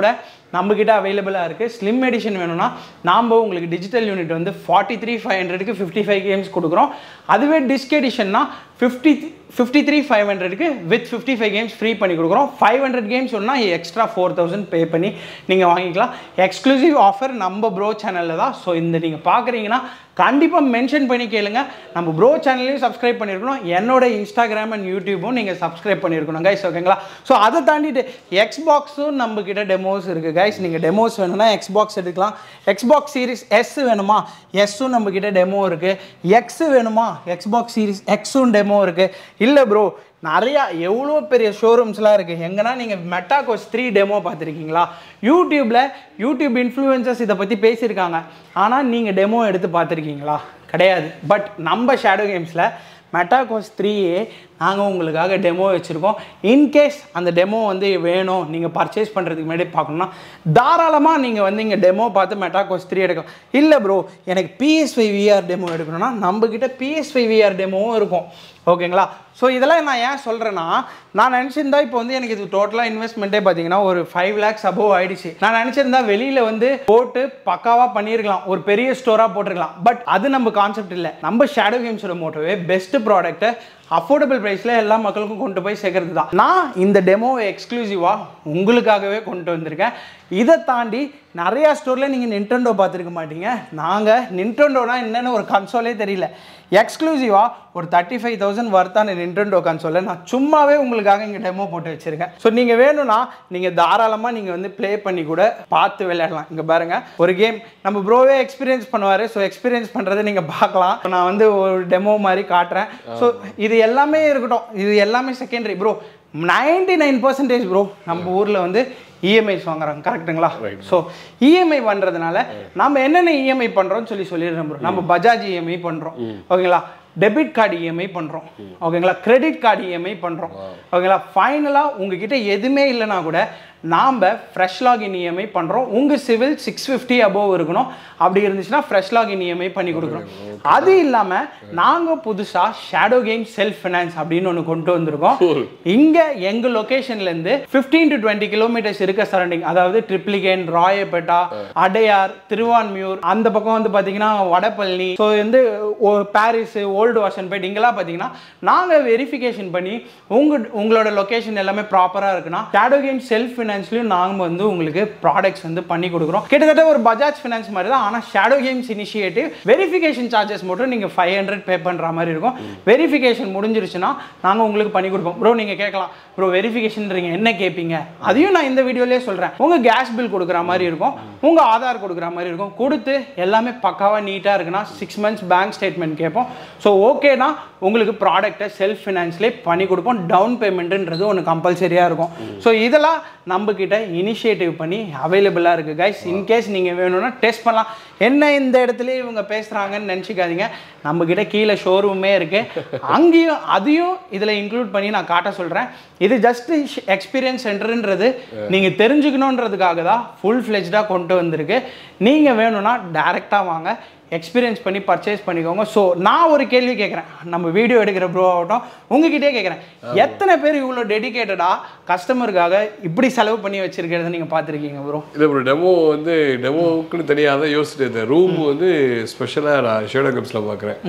நம்மக்கிட்ட அவைலபிளாக இருக்குது ஸ்லிம் எடிஷன் வேணும்னா நாம் உங்களுக்கு டிஜிட்டல் யூனிட் வந்து ஃபார்ட்டி த்ரீ ஃபைவ் ஹண்ட்ரடுக்கு ஃபிஃப்டி ஃபைவ் கேம்ஸ் கொடுக்குறோம் அதுவே டிஸ்க் எடிஷன்னா ஃபிஃப்டி ஃபிஃப்டி த்ரீ ஃபைவ் ஹண்ட்ரடுக்கு with fifty five games free பண்ணி கொடுக்குறோம் ஃபைவ் ஹண்ட்ரட் கேம்ஸ் சொன்னால் எக்ஸ்ட்ரா ஃபோர் தௌசண்ட் பே பண்ணி நீங்கள் வாங்கிக்கலாம் எக்ஸ்க்ளூசிவ் ஆஃபர் நம்ம ப்ரோ சேனலில் தான் ஸோ இந்த நீங்கள் பார்க்குறீங்கன்னா கண்டிப்பாக மென்ஷன் பண்ணி கேளுங்க நம்ம ப்ரோ சேனல்லையும் சப்ஸ்கிரைப் பண்ணியிருக்கணும் என்னோட இன்ஸ்டாகிராம் அண்ட் யூடியூப்பும் நீங்கள் சப்ஸ்கிரைப் பண்ணியிருக்கணும் கைஸ் ஓகேங்களா ஸோ அதை தாண்டிட்டு எக்ஸ்பாக்ஸும் நம்ம கிட்ட டெமோஸ் இருக்குது கைஸ் நீங்கள் டெமோஸ் வேணும்னா எக்ஸ்பாக்ஸ் எடுக்கலாம் எக்ஸ்பாக்ஸ் சீரிஸ் எஸ் வேணுமா எஸ்ஸும் நம்ம கிட்ட டெமோ இருக்குது எக்ஸ் வேணுமா எக்ஸ்பாக்ஸ் சீரிஸ் எக்ஸும் டெமோ இருக்குது இல்லை ப்ரோ நிறையா எவ்வளோ பெரிய ஷோரூம்ஸ்லாம் இருக்குது எங்கன்னா நீங்கள் மெட்டாகோஸ் த்ரீ டெமோ பார்த்துருக்கீங்களா யூடியூப்பில் யூடியூப் இன்ஃப்ளூயன்சர்ஸ் இதை பற்றி பேசியிருக்காங்க ஆனால் நீங்கள் டெமோ எடுத்து பார்த்துருக்கீங்களா கிடையாது பட் நம்ம ஷேடோ கேம்ஸில் மெட்டாகோஸ் த்ரீயே நாங்கள் உங்களுக்காக டெமோ வச்சுருக்கோம் இன்கேஸ் அந்த டெமோ வந்து வேணும் நீங்கள் பர்ச்சேஸ் பண்ணுறதுக்கு முன்னாடி பார்க்கணுன்னா தாராளமாக நீங்கள் வந்து இங்கே டெமோ பார்த்து மெட்டாகோஸ் த்ரீ எடுக்கலாம் இல்லை ப்ரோ எனக்கு பிஎஸ்ஐ விஆர் டெமோ எடுக்கணும்னா நம்மக்கிட்ட பிஎஸ்ஐ விஆர் டெமோவும் இருக்கும் ஓகேங்களா ஸோ இதெல்லாம் நான் ஏன் சொல்கிறேன்னா நான் நினச்சிருந்தா இப்போ வந்து எனக்கு இது டோட்டலாக இன்வெஸ்ட்மெண்ட்டே பார்த்தீங்கன்னா ஒரு ஃபைவ் லேக்ஸ் அபோவ் ஆயிடுச்சு நான் நினச்சிருந்தா வெளியில் வந்து போட்டு பக்காவாக பண்ணியிருக்கலாம் ஒரு பெரிய ஸ்டோராக போட்டிருக்கலாம் பட் அது நம்ம கான்செப்ட் இல்லை நம்ம ஷேடோ கேம்ஸோட மோட்டோவே பெஸ்ட் ப்ராடக்ட்டை அஃபோர்டபுள் ப்ரைஸில் எல்லா மக்களுக்கும் கொண்டு போய் சேர்க்கறது தான் நான் இந்த டெமோவை எக்ஸ்க்ளூசிவாக உங்களுக்காகவே கொண்டு வந்திருக்கேன் இதை தாண்டி நிறையா ஸ்டோரில் நீங்கள் நின்டெண்டோ பார்த்துருக்க மாட்டீங்க நாங்கள் நின்டெண்டோனா என்னென்னு ஒரு கன்சோலே தெரியல எக்ஸ்க்ளூசிவாக ஒரு தேர்ட்டி ஃபைவ் தௌசண்ட் வர்த்தான நின்டெண்டோ கன்சோலை நான் சும்மாவே உங்களுக்காக இங்கே டெமோ போட்டு வச்சுருக்கேன் ஸோ நீங்கள் வேணும்னா நீங்கள் தாராளமாக நீங்கள் வந்து ப்ளே பண்ணி கூட பார்த்து விளையாடலாம் இங்கே பாருங்கள் ஒரு கேம் நம்ம ப்ரோவே எக்ஸ்பீரியன்ஸ் பண்ணுவார் ஸோ எக்ஸ்பீரியன்ஸ் பண்ணுறதை நீங்கள் பார்க்கலாம் நான் வந்து ஒரு டெமோ மாதிரி காட்டுறேன் ஸோ இது எல்லாமே இருக்கட்டும் இது எல்லாமே secondary bro ninety nine percentage bro நம்ம ஊரில் வந்து இஎம்ஐஸ் வாங்குறாங்க கரெக்ட்டுங்களா ஸோ இஎம்ஐ பண்ணுறதுனால நம்ம என்னென்ன இஎம்ஐ பண்ணுறோம்னு சொல்லி சொல்லிடுறோம் ப்ரோ நம்ம பஜாஜ் இஎம்ஐ பண்ணுறோம் ஓகேங்களா டெபிட் கார்டு இஎம்ஐ பண்ணுறோம் ஓகேங்களா கிரெடிட் கார்டு இஎம்ஐ பண்ணுறோம் ஓகேங்களா ஃபைனலாக உங்ககிட்ட எதுவுமே இல்லைனா கூட நாம் ஃப்ரெஷ் லாகின் இஎம்ஐ பண்ணுறோம் உங்கள் சிவில் சிக்ஸ் ஃபிஃப்டி அபோவ் இருக்கணும் அப்படி இருந்துச்சுன்னா ஃப்ரெஷ் லாகின் இஎம்ஐ பண்ணி கொடுக்குறோம் அது இல்லாமல் நாங்கள் புதுசாக ஷேடோ கேம் செல்ஃப் ஃபினான்ஸ் அப்படின்னு ஒன்று கொண்டு வந்திருக்கோம் இங்கே எங்கள் லொக்கேஷன்லேருந்து ஃபிஃப்டீன் டு டுவெண்ட்டி கிலோமீட்டர்ஸ் இருக்க சரௌண்டிங் அதாவது ட்ரிப்ளிகேன் ராயப்பேட்டா அடையார் திருவான்மியூர் அந்த பக்கம் வந்து பார்த்தீங்கன்னா வடபழனி ஸோ வந்து ஓ- பாரிஸ் ஓல்டு வாஷன்பேட் இங்கெல்லாம் பார்த்தீங்கன்னா நாங்கள் வெரிஃபிகேஷன் பண்ணி உங்க உங்களோட லொகேஷன் எல்லாமே ப்ராப்பராக இருக்குன்னா ஷேடோ கேம் செல்ஃப் ஃபினான்ஸ்லையும் நாங்கள் வந்து உங்களுக்கு ப்ராடக்ட்ஸ் வந்து பண்ணி கொடுக்குறோம் கிட்டத்தட்ட ஒரு பஜாஜ் ஃபினான்ஸ் மாதிரி தான் ஆனால் Shadow Games initiative verification charges மட்டும் நீங்கள் ஃபைவ் ஹண்ட்ரட் பே பண்ணுற மாதிரி இருக்கும் வெரிஃபிகேஷன் முடிஞ்சிருச்சுன்னா நாங்கள் உங்களுக்கு பண்ணி கொடுப்போம் ப்ரோ நீங்கள் கேட்கலாம் ப்ரோ வெரிஃபிகேஷன்றீங்க என்ன கேட்பீங்க அதையும் நான் இந்த வீடியோலேயே சொல்கிறேன் உங்கள் கேஸ் பில் கொடுக்குற மாதிரி இருக்கும் உங்கள் ஆதார் கொடுக்குற மாதிரி இருக்கும் கொடுத்து எல்லாமே பக்காவாக நீட்டாக இருக்குன்னா சிக்ஸ் மந்த்ஸ் பேங்க் ஸ்டேட்மெண்ட் கேட்போம் ஸோ ஓகேனா உங்களுக்கு ப்ராடக்ட்டை செல்ஃப் ஃபினான்ஸ்லேயே பண்ணி கொடுப்போம் டவுன் பேமெண்ட்டுன்றது ஒன்று கம்பல்சரியாக இருக்கும் ஸோ இதெல்லாம் நம்மக்கிட்ட இனிஷியேட்டிவ் பண்ணி அவைலபிளாக இருக்குது கைஸ் இன்கேஸ் நீங்கள் வேணும்னா டெஸ்ட் பண்ணலாம் என்ன இந்த இடத்துல இவங்க பேசுகிறாங்கன்னு நினச்சிக்காதீங்க நம்மக்கிட்ட கீழே ஷோரூமே இருக்குது அங்கேயும் அதையும் இதில் இன்க்ளூட் பண்ணி நான் காட்ட சொல்கிறேன் இது ஜஸ்ட் எக்ஸ்பீரியன்ஸ் சென்டர்ன்றது நீங்கள் தெரிஞ்சுக்கணுன்றதுக்காக தான் ஃபுல் ஃப்ளெஜ்டாக கொண்டு வந்திருக்கு நீங்கள் வேணும்னா டேரெக்டாக வாங்க எக்ஸ்பீரியன்ஸ் பண்ணி பர்ச்சேஸ் பண்ணிக்கோங்க ஸோ நான் ஒரு கேள்வி கேட்குறேன் நம்ம வீடியோ எடுக்கிற ப்ரோ ஆகட்டும் உங்ககிட்டே கேட்குறேன் எத்தனை பேர் இவ்வளோ டெடிகேட்டடாக கஸ்டமருக்காக இப்படி செலவு பண்ணி வச்சிருக்கிறத நீங்கள் பார்த்துருக்கீங்க ப்ரோ இல்லை ப்ரோ டெமோ வந்து டெமோவுக்குன்னு தனியாக தான் யோசிச்சுட்டு இருந்தேன் ரூம் வந்து ஸ்பெஷலாக நான் ஷேடோ கப்ஸில் பார்க்குறேன்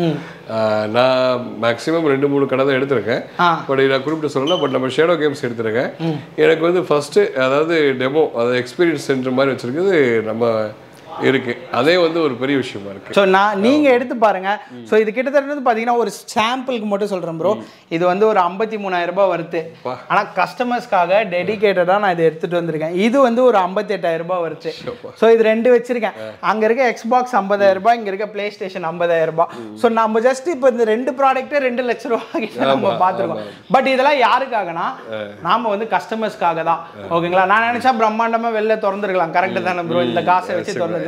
நான் மேக்ஸிமம் ரெண்டு மூணு கடை தான் எடுத்திருக்கேன் ஆ. பட் நான் குறிப்பிட்டு சொல்லல பட் நம்ம ஷேடோ கேம்ஸ் எடுத்திருக்கேன் எனக்கு வந்து ஃபஸ்ட்டு அதாவது டெமோ அதாவது எக்ஸ்பீரியன்ஸ் சென்டர் மாதிரி வச்சுருக்குது நம்ம இருக்கு அதே வந்து ஒரு பெரிய விஷயமா இருக்கு ஸோ நான் நீங்கள் எடுத்து பாருங்க ஸோ இது கிட்டத்தட்ட வந்து பார்த்தீங்கன்னா ஒரு சாம்பிளுக்கு மட்டும் சொல்கிறேன் ப்ரோ இது வந்து ஒரு ஐம்பத்தி மூணாயிரம் ரூபாய் வருது ஆனால் கஸ்டமர்ஸ்க்காக டெடிகேட்டடாக நான் இதை எடுத்துகிட்டு வந்திருக்கேன் இது வந்து ஒரு ஐம்பத்தி எட்டாயிரம் ரூபாய் வருது ஸோ இது ரெண்டு வச்சிருக்கேன் அங்கே இருக்க எக்ஸ்பாக்ஸ் ஐம்பதாயிரம் ரூபாய் இங்கே இருக்க ப்ளே ஸ்டேஷன் ஐம்பதாயிரம் ரூபாய் ஸோ நம்ம ஜஸ்ட் இப்போ இந்த ரெண்டு ப்ராடக்ட்டே ரெண்டு லட்ச ரூபாய் கிட்ட நம்ம பார்த்துருக்கோம் பட் இதெல்லாம் யாருக்காகனா நாம வந்து கஸ்டமர்ஸ்க்காக தான் ஓகேங்களா நான் நினைச்சா பிரம்மாண்டமா வெளில திறந்துருக்கலாம் கரெக்ட் தானே ப்ரோ இந்த காசை வச்சு திறந்துருக்கலாம்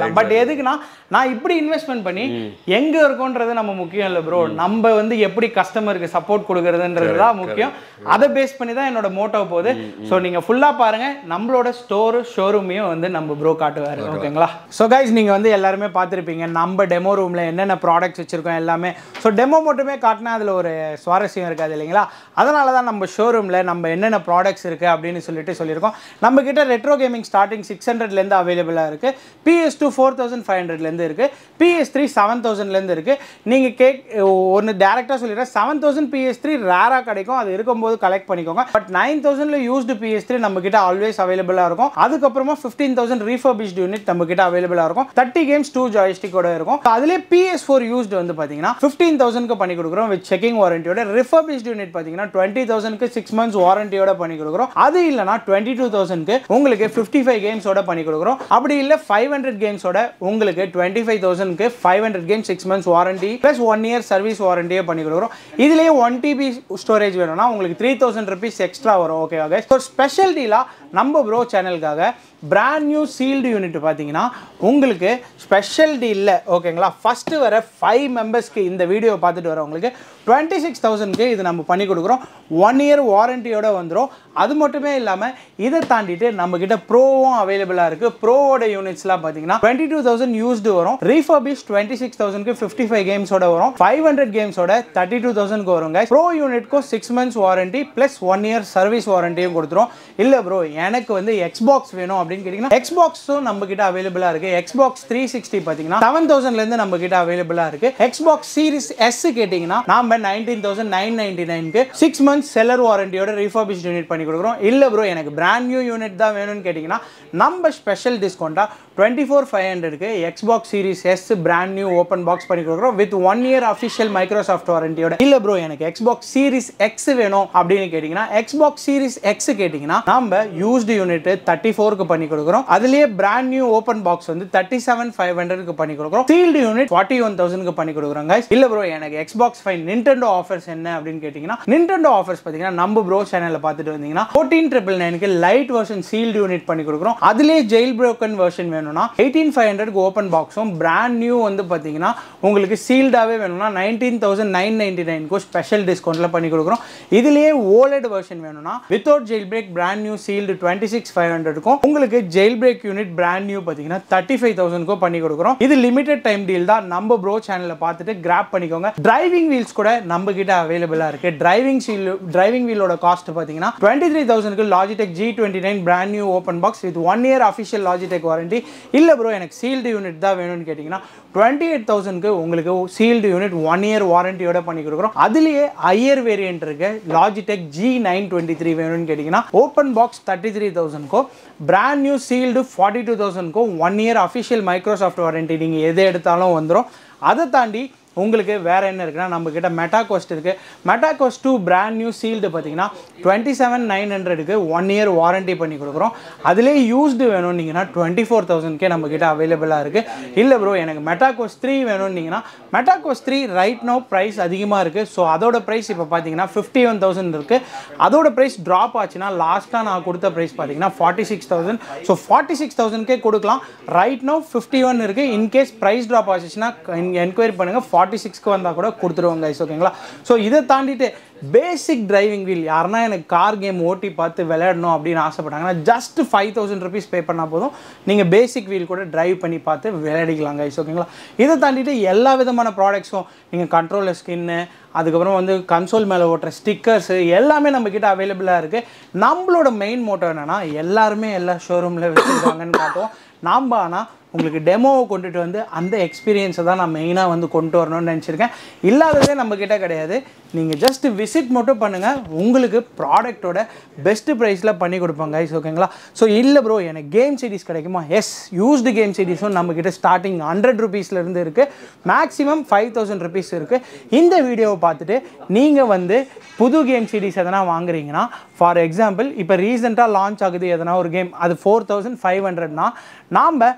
பண்ணிக்கலாம் பட் எதுக்குன்னா நான் இப்படி இன்வெஸ்ட்மெண்ட் பண்ணி எங்க இருக்கோன்றது நம்ம முக்கியம் இல்லை ப்ரோ நம்ம வந்து எப்படி கஸ்டமருக்கு சப்போர்ட் கொடுக்கறதுன்றது தான் முக்கியம் அதை பேஸ் பண்ணி தான் என்னோட மோட்டோ போகுது ஸோ நீங்க ஃபுல்லா பாருங்க நம்மளோட ஸ்டோரு ஷோரூமையும் வந்து நம்ம ப்ரோ காட்டுவார் ஓகேங்களா ஸோ கைஸ் நீங்க வந்து எல்லாருமே பார்த்துருப்பீங்க நம்ம டெமோ ரூம்ல என்னென்ன ப்ராடக்ட்ஸ் வச்சிருக்கோம் எல்லாமே ஸோ டெமோ மட்டுமே காட்டினா அதுல ஒரு சுவாரஸ்யம் இருக்காது இல்லைங்களா அதனால தான் நம்ம ஷோரூம்ல நம்ம என்னென்ன ப்ராடக்ட்ஸ் இருக்கு அப்படின்னு சொல்லிட்டு சொல்லியிருக்கோம் நம்ம கிட்ட ரெட்ரோ கேமிங் ஸ்டார்டிங் சிக்ஸ் ஹண்ட்ரட்லேருந்து அவைலபிளாக இருக்கு PS two four thousand five ஹண்ட்ரட்லேருந்து இருக்கு பிஎஸ் த்ரீ செவன் தௌசண்ட்லேருந்து இருக்கு நீங்க கேக் ஒன்று டேரெக்டாக சொல்லிடுறேன் செவன் தௌசண்ட் பிஎஸ் த்ரீ ரேராக கிடைக்கும் அது இருக்கும்போது கலெக்ட் பண்ணிக்கோங்க பட் நைன் தௌசண்ட்ல யூஸ்டு பிஎஸ் த்ரீ நம்ம கிட்ட ஆல்வேஸ் அவைலபிளாக இருக்கும் அதுக்கப்புறமா ஃபிஃப்டீன் தௌசண்ட் ரீஃபர்பிஷ்ட் யூனிட் நம்ம கிட்ட அவைலபிளாக இருக்கும் தேர்ட்டி கேம்ஸ் டூ ஜாய்ஸ்டிக்கோட இருக்கும் அதுலேயே பிஎஸ் ஃபோர் யூஸ்டு வந்து பார்த்தீங்கன்னா ஃபிஃப்டீன் தௌசண்ட்க்கு பண்ணி கொடுக்குறோம் வித் செக்கிங் வாரண்டியோட ரிஃபர்பிஷ்ட் யூனிட் பார்த்தீங்கன்னா டுவெண்ட்டி தௌசண்ட்க்கு சிக்ஸ் மந்த்ஸ் வாரண்டியோட பண்ணி கொடுக்குறோம் அது இல்லைனா டுவெண்ட்டி டூ தௌசண்ட்க்கு உங்களுக்கு ஃபிஃப்டி ஃபைவ் கேம்ஸோட பண்ணி கொடுக்குறோம் அப்படி இல்லை ஃபைவ் ஹண்ட்ரட் கேம்ஸோட உங்களுக்கு டுவெண்ட்டி ஃபைவ் தௌசண்ட்க்கு five hundred game six months warranty plus one year service வாரண்டியே பண்ணி கொடுக்குறோம் இதுலேயே ஒன் டிபி ஸ்டோரேஜ் வேணும்னா உங்களுக்கு த்ரீ தௌசண்ட் ருபீஸ் எக்ஸ்ட்ரா வரும் ஓகேவா கைஸ் ஒரு ஸ்பெஷல் டீலாக நம்ம ப்ரோ சேனலுக்காக பிராண்ட் நியூ சீல்டு யூனிட் பார்த்தீங்கன்னா உங்களுக்கு ஸ்பெஷல் டீலில் ஓகேங்களா ஃபஸ்ட்டு வர ஃபைவ் மெம்பர்ஸ்க்கு இந்த வீடியோ பார்த்துட்டு வரவங்களுக்கு டுவெண்ட்டி சிக்ஸ் தௌசண்ட்க்கு இது நம்ம பண்ணி கொடுக்குறோம் ஒன் இயர் வாரண்டியோட வந்துடும் அது மட்டுமே இல்லாமல் இதை தாண்டிட்டு நம்மக்கிட்ட ப்ரோவும் அவைலபிளாக இருக்குது ப்ரோவோட யூனிட்ஸ்லாம் பார்த்தீங்கன்னா டுவெண்ட்டி டூ தௌசண்ட் யூஸ்டு வரும் ரீஃபர்பிஷ் டுவெண்ட்டி சிக்ஸ் தௌசண்ட்க்கு ஃபிஃப்டி ஃபைவ் கேம்ஸோட வரும் ஃபைவ் ஹண்ட்ரட் கேம்ஸோட தேர்ட்டி டூ தௌசண்ட்க்கு வரும் guys. ப்ரோ யூனிட்க்கும் six months warranty plus one year service வாரண்டியும் கொடுத்துரும் இல்லை ப்ரோ எனக்கு வந்து எக்ஸ்பாக்ஸ் வேணும் அப்படின்னு கேட்டிங்கன்னா எக்ஸ்பாக்ஸும் நம்ம கிட்ட அவைலபிளாக இருக்குது எக்ஸ்பாக்ஸ் த்ரீ சிக்ஸ்டி பார்த்தீங்கன்னா செவன் தௌசண்ட்லேருந்து நம்ம கிட்ட அவைலபிளாக இருக்குது எக்ஸ்பாக்ஸ் சீரிஸ் எஸ் கேட்டிங்கன்னா நாம நைன்டீன் தௌசண்ட் நைன் நைன்டி நைனுக்கு சிக்ஸ் மந்த்ஸ் செல்லர் வாரண்டியோட ரீஃபர்பிஷ் யூனிட் பண்ணி கொடுக்குறோம் இல்லை ப்ரோ எனக்கு பிராண்ட் நியூ யூனிட் தான் வேணும்னு கேட்டிங்கன்னா நம்ம ஸ்பெஷல் டிஸ்கவுண்ட்டாக டுவெண்ட்டி ஃபோர் ஃபைவ் ஹண்ட்ரட்க்கு Xbox series S brand new open box பண்ணி கொடுக்குறோம் with one year official Microsoft வாரண்டியோட இல்லை ப்ரோ எனக்கு எக்ஸ்பாக்ஸ் சீரிஸ் எக்ஸ் வேணும் அப்படின்னு கேட்டிங்கன்னா எக்ஸ்பாக்ஸ் சீரிஸ் எக்ஸ் கேட்டிங்கன்னா நம்ம யூஸ்டு யூனிட் தேர்ட்டி ஃபோருக்கு பண்ணி கொடுக்குறோம் அதுலேயே பிராண்ட் நியூ ஓப்பன் பாக்ஸ் வந்து தேர்ட்டி செவன் ஃபைவ் ஹண்ட்ரட்க்கு பண்ணி கொடுக்குறோம் சீல்டு யூனிட் ஃபார்ட்டி ஒன் தௌசண்ட்க்கு பண்ணி கொடுக்குறோம் guys இல்லை ப்ரோ எனக்கு எக்ஸ்பாக்ஸ் ஃபைன் நிண்டெண்டோ ஆஃபர்ஸ் என்ன அப்படின்னு கேட்டிங்கன்னா நிண்டெண்டோ ஆஃபர்ஸ் பார்த்தீங்கன்னா நம்ம ப்ரோ சேனலில் பார்த்துட்டு வந்தீங்கன்னா ஃபோர்டீன் ட்ரிபிள் நைனுக்கு லைட் வெர்ஷன் சீல்டு யூனிட் பண்ணி கொடுக்குறோம் அதுலேயே ஜெயில் ப்ரோக்கன் வெர்ஷன் வேணும்னா எயிட்டீன் ஃபைவ் ஹண்ட்ரட்க்கு ஓப்பன் பாக்ஸும் பிராண்ட் நியூ வந்து பார்த்தீங்கன்னா உங்களுக்கு சீல்டாகவே வேணும்னா நைன்டீன் தௌசண்ட் நைன் நைன்டி நைனுக்கும் ஸ்பெஷல் டிஸ்கவுண்ட்டில் பண்ணி கொடுக்குறோம் இதுலேயே ஓலெட் வெர்ஷன் வேணும்னா without jailbreak brand new sealed twenty six five ஹண்ட்ரட்க்கும் உங்களுக்கு jailbreak unit brand new பார்த்தீங்கன்னா தேர்ட்டி ஃபைவ் தௌசண்ட்க்கும் பண்ணி கொடுக்குறோம் இது லிமிடெட் டைம் டீல் தான் நம்ம ப்ரோ சேனலில் பார்த்துட்டு கிராப் பண்ணிக்கோங்க டிரைவிங் வீல்ஸ் கூட நம்ம கிட்ட அவைலபிளாக இருக்கு டிரைவிங் சீல் டிரைவிங் வீலோட காஸ்ட் பார்த்தீங்கன்னா டுவெண்ட்டி த்ரீ தௌசண்ட்க்கு Logitech G twenty nine brand new open box with one year official Logitech warranty இல்லை ப்ரோ எனக்கு சீல்டு யூனிட் தான் வேணும்னு கேட்டிங்கன்னா டுவெண்ட்டி எயிட் தௌசண்ட்க்கு உங்களுக்கு சீல்டு யூனிட் ஒன் இயர் வாரண்டியோட பண்ணி கொடுக்குறோம் அதுலேயே ஹையர் வேரியன்ட் இருக்கு Logitech G nine twenty three வேணும்னு கேட்டிங்கன்னா ஓப்பன் பாக்ஸ் தேர்ட்டி த்ரீ தௌசண்ட்க்கும் brand new sealed forty two தௌசண்ட்க்கும் one year official Microsoft warranty நீங்கள் எது எடுத்தாலும் வந்துடும் அதை தாண்டி உங்களுக்கு வேறு என்ன இருக்குன்னா நம்ம கிட்ட மெட்டா கோஸ்ட் இருக்குது Meta Quest two brand new sealed பார்த்தீங்கன்னா டுவெண்ட்டி செவன் நைன் ஹண்ட்ரடுக்கு ஒன் இயர் வாரண்டி பண்ணி கொடுக்குறோம் அதிலே யூஸ்டு வேணும்னீங்கன்னா டுவெண்ட்டி ஃபோர் தௌசண்ட்கே நம்ம கிட்ட அவைலபிளாக இருக்குது இல்லை ப்ரோ எனக்கு மெட்டா கோஸ்ட் த்ரீ வேணும்னீங்கன்னா Meta Quest three right no price அதிகமாக இருக்குது ஸோ அதோட ப்ரைஸ் இப்போ பார்த்தீங்கன்னா ஃபிஃப்டி ஒன் தௌசண்ட் இருக்குது அதோட ப்ரைஸ் ட்ராப் ஆச்சுன்னா லாஸ்ட்டாக நான் கொடுத்த ப்ரைஸ் பார்த்தீங்கன்னா forty six thousand so forty six தௌசண்ட்கே கொடுக்கலாம் ரைட் நோ ஃபிஃப்டி ஒன் இருக்குது இன்கேஸ் ப்ரைஸ் ட்ராப் ஆச்சுன்னா என்கொயரி பண்ணுங்கள் ஃபார்ட்டி சிக்ஸ்க்கு வந்தால் கூட கொடுத்துருவோம் கைஸ் ஓகேங்களா ஸோ இதை தாண்டிட்டு பேசிக் டிரைவிங் வீல் யாருன்னா எனக்கு கார் கேம் ஓட்டி பார்த்து விளையாடணும் அப்படின்னு ஆசைப்பட்டாங்கன்னா just five thousand rupees pay பண்ணால் போதும் நீங்கள் பேசிக் வீல் கூட டிரைவ் பண்ணி பார்த்து விளையாடிக்கலாம் கைஸ் ஓகேங்களா இதை தாண்டிட்டு எல்லா விதமான ப்ராடக்ட்ஸும் நீங்கள் கண்ட்ரோலர் ஸ்கின்னு அதுக்கப்புறம் வந்து கன்சோல் மேலே ஓட்டுற ஸ்டிக்கர்ஸு எல்லாமே நம்மக்கிட்ட அவைலபிளாக இருக்குது நம்மளோட மெயின் மோட்டோ என்னென்னா எல்லாருமே எல்லா ஷோரூமில் வச்சுருக்காங்கன்னு காட்டுவோம் நாம் ஆனால் உங்களுக்கு டெமோவை கொண்டுட்டு வந்து அந்த எக்ஸ்பீரியன்ஸை தான் நான் மெயினாக வந்து கொண்டு வரணும்னு நினச்சிருக்கேன் இல்லாததே நம்மக்கிட்ட கிடையாது நீங்கள் ஜஸ்ட் விசிட் மட்டும் பண்ணுங்கள் உங்களுக்கு ப்ராடக்ட்டோட பெஸ்ட்டு ப்ரைஸில் பண்ணி கொடுப்பாங்க guys ஓகேங்களா ஸோ இல்லை ப்ரோ எனக்கு கேம் சிடிஸ் கிடைக்குமா எஸ் யூஸ்டு கேம் சிடிஸும் நம்மக்கிட்ட ஸ்டார்டிங் ஹண்ட்ரட் ருபீஸ்லேருந்து இருக்குது மேக்ஸிமம் ஃபைவ் தௌசண்ட் ருபீஸ் இருக்குது இந்த வீடியோவை பார்த்துட்டு நீங்கள் வந்து புது கேம் சிடிஸ் எதனா வாங்குறீங்கன்னா ஃபார் எக்ஸாம்பிள் இப்போ ரீசெண்டாக லான்ச் ஆகுது எதனா ஒரு கேம் அது ஃபோர் தௌசண்ட் ஃபைவ் ஹண்ட்ரட்னா நாம் அதை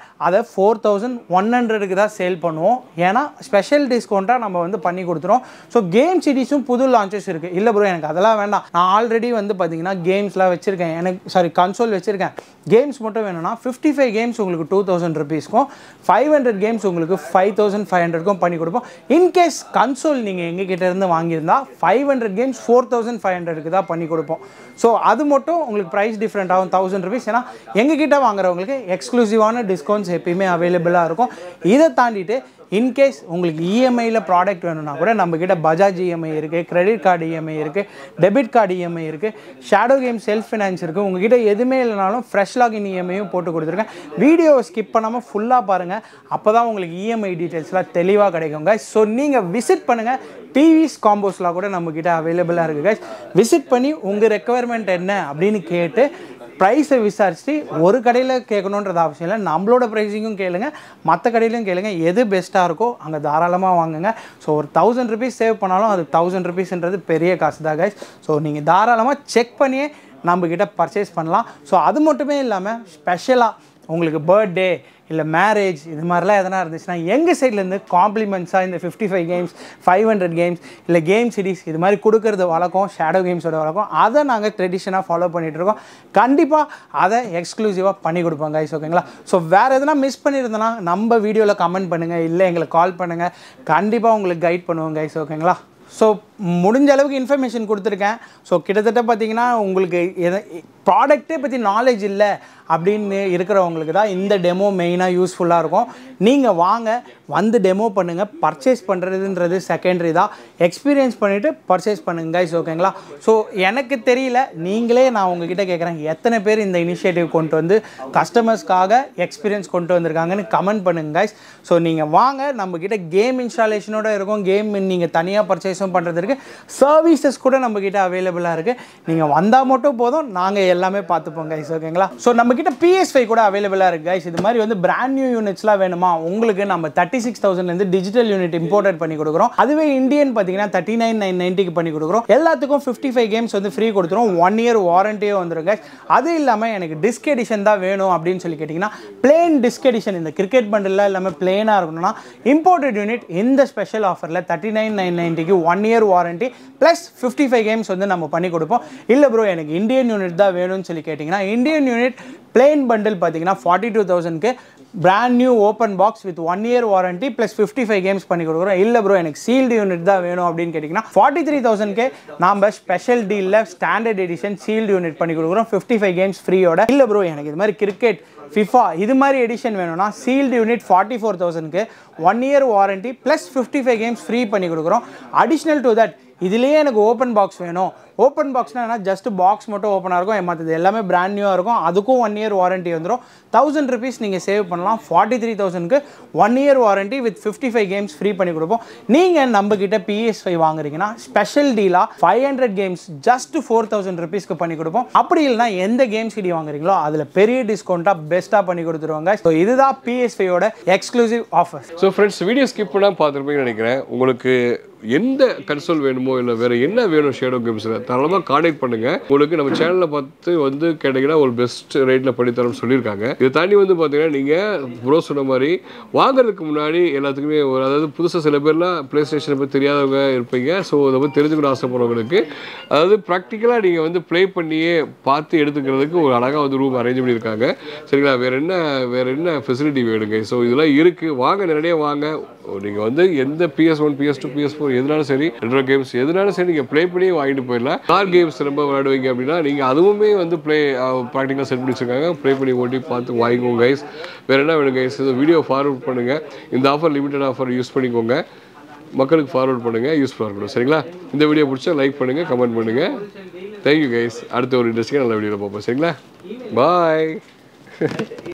ஃபோர் தௌசண்ட் ஒன் ஹண்ட்ரடுக்கு தான் சேல் பண்ணுவோம் ஏன்னா ஸ்பெஷல் டிஸ்கவுண்ட்டாக நம்ம வந்து பண்ணி கொடுத்துரும் ஸோ கேம் சிடிஸும் புது லான்ச்சஸ் இருக்குது இல்லை ப்ரோ எனக்கு அதெல்லாம் வேண்டாம் நான் ஆல்ரெடி வந்து பார்த்தீங்கன்னா கேம்ஸ்லாம் வச்சுருக்கேன் எனக்கு சாரி கன்சோல் வச்சுருக்கேன் கேம்ஸ் மட்டும் வேணும்னா ஃபிஃப்டி ஃபைவ் கேம்ஸ் உங்களுக்கு டூ தௌசண்ட் ருபீஸ்க்கும் ஃபைவ் ஹண்ட்ரட் கேம்ஸ் உங்களுக்கு ஃபைவ் தௌசண்ட் ஃபைவ் ஹண்ட்ரட்க்கும் பண்ணி கொடுப்போம் இன்கேஸ் கன்சோல் நீங்கள் எங்கள் கிட்ட இருந்து வாங்கியிருந்தா five hundred games four thousand five ஹண்ட்ரடுக்கு தான் பண்ணி கொடுப்போம் ஸோ அது மட்டும் உங்களுக்கு ப்ரைஸ் டிஃப்ரெண்ட் ஆகும் தௌசண்ட் ருபீஸ் ஏன்னா எங்ககிட்ட வாங்குறவங்களுக்கு எக்ஸ்க்ளூசிவான டிஸ்கவுண்ட்ஸ் எப்பயுமே அவைலபிளாக இருக்கும் இதை தாண்டிட்டு இன்கேஸ் உங்களுக்கு இஎம்ஐயில் ப்ராடக்ட் வேணும்னா கூட நம்மக்கிட்ட பஜாஜ் இஎம்ஐ இருக்குது கிரெடிட் கார்டு இஎம்ஐ இருக்குது டெபிட் கார்டு இஎம்ஐ இருக்குது ஷேடோ கேம் செல்ஃப் ஃபினான்ஸ் இருக்குது உங்ககிட்ட எதுவுமே இல்லைனாலும் ஃப்ரெஷ் லாகின் இஎம்ஐயும் போட்டு கொடுத்துருக்கேன் வீடியோவை ஸ்கிப் பண்ணாமல் ஃபுல்லாக பாருங்கள் அப்போ தான் உங்களுக்கு இஎம்ஐ டீட்டெயில்ஸ்லாம் தெளிவாக கிடைக்குங்க ஸோ நீங்கள் விசிட் பண்ணுங்கள் டிவிஸ் காம்போஸ்லாம் கூட நம்மக்கிட்ட அவைலபிளாக இருக்குது guys விசிட் பண்ணி உங்கள் ரெக்குவயர்மெண்ட் என்ன அப்படின்னு கேட்டு ப்ரைஸை விசாரிச்சுட்டு ஒரு கடையில் கேட்கணுன்றது அவசியம் இல்லை நம்மளோட ப்ரைஸிங்கும் கேளுங்க மற்ற கடையிலையும் கேளுங்க எது பெஸ்ட்டாக இருக்கோ அங்கே தாராளமாக வாங்குங்க ஸோ ஒரு தௌசண்ட் ருபீஸ் சேவ் பண்ணாலும் அது தௌசண்ட் ருபீஸ்ன்றது பெரிய காசு தான் கைஸ் ஸோ நீங்கள் தாராளமாக செக் பண்ணியே நம்மக்கிட்ட பர்ச்சேஸ் பண்ணலாம் ஸோ அது மட்டுமே இல்லாமல் ஸ்பெஷலாக உங்களுக்கு பர்த்டே இல்லை மேரேஜ் இது மாதிரிலாம் எதனா இருந்துச்சுன்னா எங்கள் சைட்லேருந்து காம்ப்ளிமெண்ட்ஸாக இந்த fifty five games five hundred games இல்லை கேம் சிரிஸ் இது மாதிரி கொடுக்கறது வழக்கம் ஷேடோ கேம்ஸோட வழக்கம் அதை நாங்கள் ட்ரெடிஷனாக ஃபாலோ பண்ணிகிட்ருக்கோம் கண்டிப்பாக அதை எக்ஸ்க்ளூசிவாக பண்ணி கொடுப்போம் கைஸ் ஓகேங்களா ஸோ வேறு எதனா மிஸ் பண்ணியிருந்தோன்னா நம்ம வீடியோவில் கமெண்ட் பண்ணுங்கள் இல்லை எங்களுக்கு கால் பண்ணுங்கள் கண்டிப்பாக உங்களுக்கு கைட் பண்ணுவோம் கைஸ் ஓகேங்களா ஸோ முடிஞ்ச அளவுக்கு இன்ஃபர்மேஷன் கொடுத்துருக்கேன் ஸோ கிட்டத்தட்ட பார்த்தீங்கன்னா உங்களுக்கு எதை ப்ராடக்ட்டே பற்றி நாலேஜ் இல்லை அப்படின்னு இருக்கிறவங்களுக்கு தான் இந்த டெமோ மெயினாக யூஸ்ஃபுல்லாக இருக்கும் நீங்கள் வாங்க வந்து டெமோ பண்ணுங்கள் பர்ச்சேஸ் பண்ணுறதுன்றது செகண்டரி தான் எக்ஸ்பீரியன்ஸ் பண்ணிவிட்டு பர்ச்சேஸ் பண்ணுங்க கைஸ் ஓகேங்களா ஸோ எனக்கு தெரியல நீங்களே நான் உங்ககிட்ட கேட்குறேன் எத்தனை பேர் இந்த இனிஷியேட்டிவ் கொண்டு வந்து கஸ்டமர்ஸ்க்காக எக்ஸ்பீரியன்ஸ் கொண்டு வந்திருக்காங்கன்னு கமெண்ட் பண்ணுங்க கைஸ் ஸோ நீங்கள் வாங்க நம்மக்கிட்ட கேம் இன்ஸ்டாலேஷனோட இருக்கும் கேம் நீங்கள் தனியாக பர்ச்சேஸும் பண்ணுறதுக்கு சர்வீசஸ் கூட நம்மக்கிட்ட அவைலபிளாக இருக்குது நீங்கள் வந்தால் மட்டும் போதும் நாங்கள் எல்லாமே பார்த்துப்போம் கைஸ் ஓகேங்களா ஸோ நம்மக்கிட்ட பிஎஸ் ஃபைவ் கூட அவைலபிளாக இருக்குது கைஸ் இது மாதிரி வந்து பிராண்ட் நியூ யூனிட்ஸ்லாம் வேணுமா உங்களுக்கு நம்ம தேர்ட்டி சிக்ஸ் தௌசண்ட்லேருந்து டிஜிட்டல் யூனிட் இம்போர்ட் பண்ணி கொடுக்குறோம் அதுவே இந்தியன் பார்த்தீங்கன்னா தேர்ட்டி நைன் நைன் நைன்ட்டிக்கு பண்ணி கொடுக்குறோம் எல்லாத்துக்கும் ஃபிஃப்டி ஃபைவ் கேம்ஸ் வந்து ஃப்ரீ கொடுத்துரும் ஒன் இயர் வாரண்டியே வந்துடும் கைஸ் அது இல்லாமல் எனக்கு டிஸ்க் எடிஷன் தான் வேணும் அப்படின்னு சொல்லி கேட்டிங்கன்னா பிளேன் டிஸ்க் எடிஷன் இந்த கிரிக்கெட் பண்டில் இல்லாமல் பிளேனாக இருக்கணும்னா இம்போர்ட்டட் யூனிட் இந்த ஸ்பெஷல் ஆஃபரில் தேர்ட்டி நைன் நைன் நைன்ட்டிக்கு one year warranty plus fifty five games வந்து நம்ம பண்ணி கொடுப்போம் இல்லை ப்ரோ எனக்கு இந்தியன் யூனிட் தான் வேணும்னு சொல்லி கேட்டிங்கன்னா இந்தியன் யூனிட் பிளெயின் பண்டில் பார்த்தீங்கன்னா ஃபார்ட்டி டூ தௌசண்ட்க்கு brand new open box with one year warranty plus fifty five games பண்ணி கொடுக்குறோம் இல்லை ப்ரோ எனக்கு சீல்டு யூனிட் தான் வேணும் அப்படின்னு கேட்டிங்கன்னா ஃபார்ட்டி த்ரீ தௌசண்ட்க்கு நாம் ஸ்பெஷல் டீலில் ஸ்டாண்டர்ட் எடிஷன் சீல்டு யூனிட் பண்ணி கொடுக்குறோம் ஃபிஃப்டி ஃபைவ் கேம்ஸ் ஃப்ரீயோட இல்லை ப்ரோ எனக்கு இது மாதிரி கிரிக்கெட் ஃபிஃபா இது மாதிரி எடிஷன் வேணும்னா சீல்டு யூனிட் ஃபார்ட்டி ஃபோர் தௌசண்ட்க்கு one year warranty plus fifty five games free பண்ணி கொடுக்குறோம் அடிஷ்னல் டு தட் இதுலேயே எனக்கு ஓப்பன் பாக்ஸ் வேணும் ஓப்பன் பாக்ஸ்னால் ஜஸ்ட் பாக்ஸ் மட்டும் ஓப்பனாக இருக்கும் மற்றது எல்லாமே பிராண்ட் நியூவாக இருக்கும் அதுக்கும் ஒன் இயர் வாரண்டி வந்துடும் தௌசண்ட் ருபீஸ் நீங்கள் சேவ் பண்ணலாம் ஃபார்ட்டி த்ரீ தௌசண்ட்க்கு one year warranty with fifty five games free பண்ணி கொடுப்போம் நீங்கள் நம்ம கிட்ட பிஎஸ் ஃபைவ் வாங்குறீங்கன்னா special டீலாக five hundred games just four thousand ருபீஸ்க்கு பண்ணி கொடுப்போம் அப்படி இல்லைனா எந்த கேம் சிடி வாங்குறீங்களோ அதில் பெரிய டிஸ்கவுண்ட்டாக பெஸ்ட்டாக பண்ணி கொடுத்துருவாங்க ஸோ இதுதான் பிஎஸ் ஃபைவோட exclusive offer so friends video skip பண்ணால் பார்த்துருப்பீங்கன்னு நினைக்கிறேன் உங்களுக்கு எந்த கன்சோல் வேணுமோ இல்லை வேறு என்ன வேணும் ஷேடோ கேம்ஸில் தாராளமாக காண்டாக்ட் பண்ணுங்கள் உங்களுக்கு நம்ம சேனலில் பார்த்து வந்து கேட்டிங்கன்னா ஒரு பெஸ்ட் ரேட்டில் பண்ணித்தரோம்னு சொல்லியிருக்காங்க இதை தாண்டி வந்து பார்த்தீங்கன்னா நீங்கள் ப்ரோ சொன்ன மாதிரி வாங்குறதுக்கு முன்னாடி எல்லாத்துக்குமே ஒரு அதாவது புதுசாக சில பேர்லாம் ப்ளே ஸ்டேஷனை பற்றி தெரியாதவங்க இருப்பீங்க ஸோ அதை பற்றி தெரிஞ்சுக்கணும் ஆசைப்படுறவங்களுக்கு அதாவது ப்ராக்டிக்கலாக நீங்கள் வந்து ப்ளே பண்ணியே பார்த்து எடுத்துக்கிறதுக்கு ஒரு அழகாக வந்து ரூம் அரேஞ்ச் பண்ணியிருக்காங்க சரிங்களா வேறு என்ன வேறு என்ன ஃபெசிலிட்டி வேணுங்க ஸோ இதெல்லாம் இருக்குது வாங்க நேரடியாக வாங்க நீங்கள் வந்து எந்த PS one PS two PS four எதுனாலும் சரி ரெட்ரோ கேம்ஸ் எதுனாலும் சரி நீங்கள் ப்ளே பண்ணி வாங்கிட்டு போயிடலாம் கார் கேம்ஸ் ரொம்ப விளையாடுவீங்க அப்படின்னா நீங்கள் அதுவுமே வந்து ப்ளே ப்ராக்டிக்கலாக செட் பண்ணி வச்சுருக்காங்க ப்ளே பண்ணி ஓட்டி பார்த்து வாங்கிக்கோங்க கைஸ் வேறு என்ன வேணும் கைஸ் இந்த வீடியோ ஃபார்வர்ட் பண்ணுங்கள் இந்த ஆஃபர் லிமிட்டட் ஆஃபர் யூஸ் பண்ணிக்கோங்க மக்களுக்கு ஃபார்வர்ட் பண்ணுங்கள் யூஸ்ஃபுல்லாக இருக்கணும் சரிங்களா இந்த வீடியோ பிடிச்சா லைக் பண்ணுங்கள் கமெண்ட் பண்ணுங்கள் தேங்க்யூ கைஸ் அடுத்த ஒரு இன்ட்ரெஸ்டிங்காக நல்ல வீடியோவில் பார்ப்போம் சரிங்களா பாய்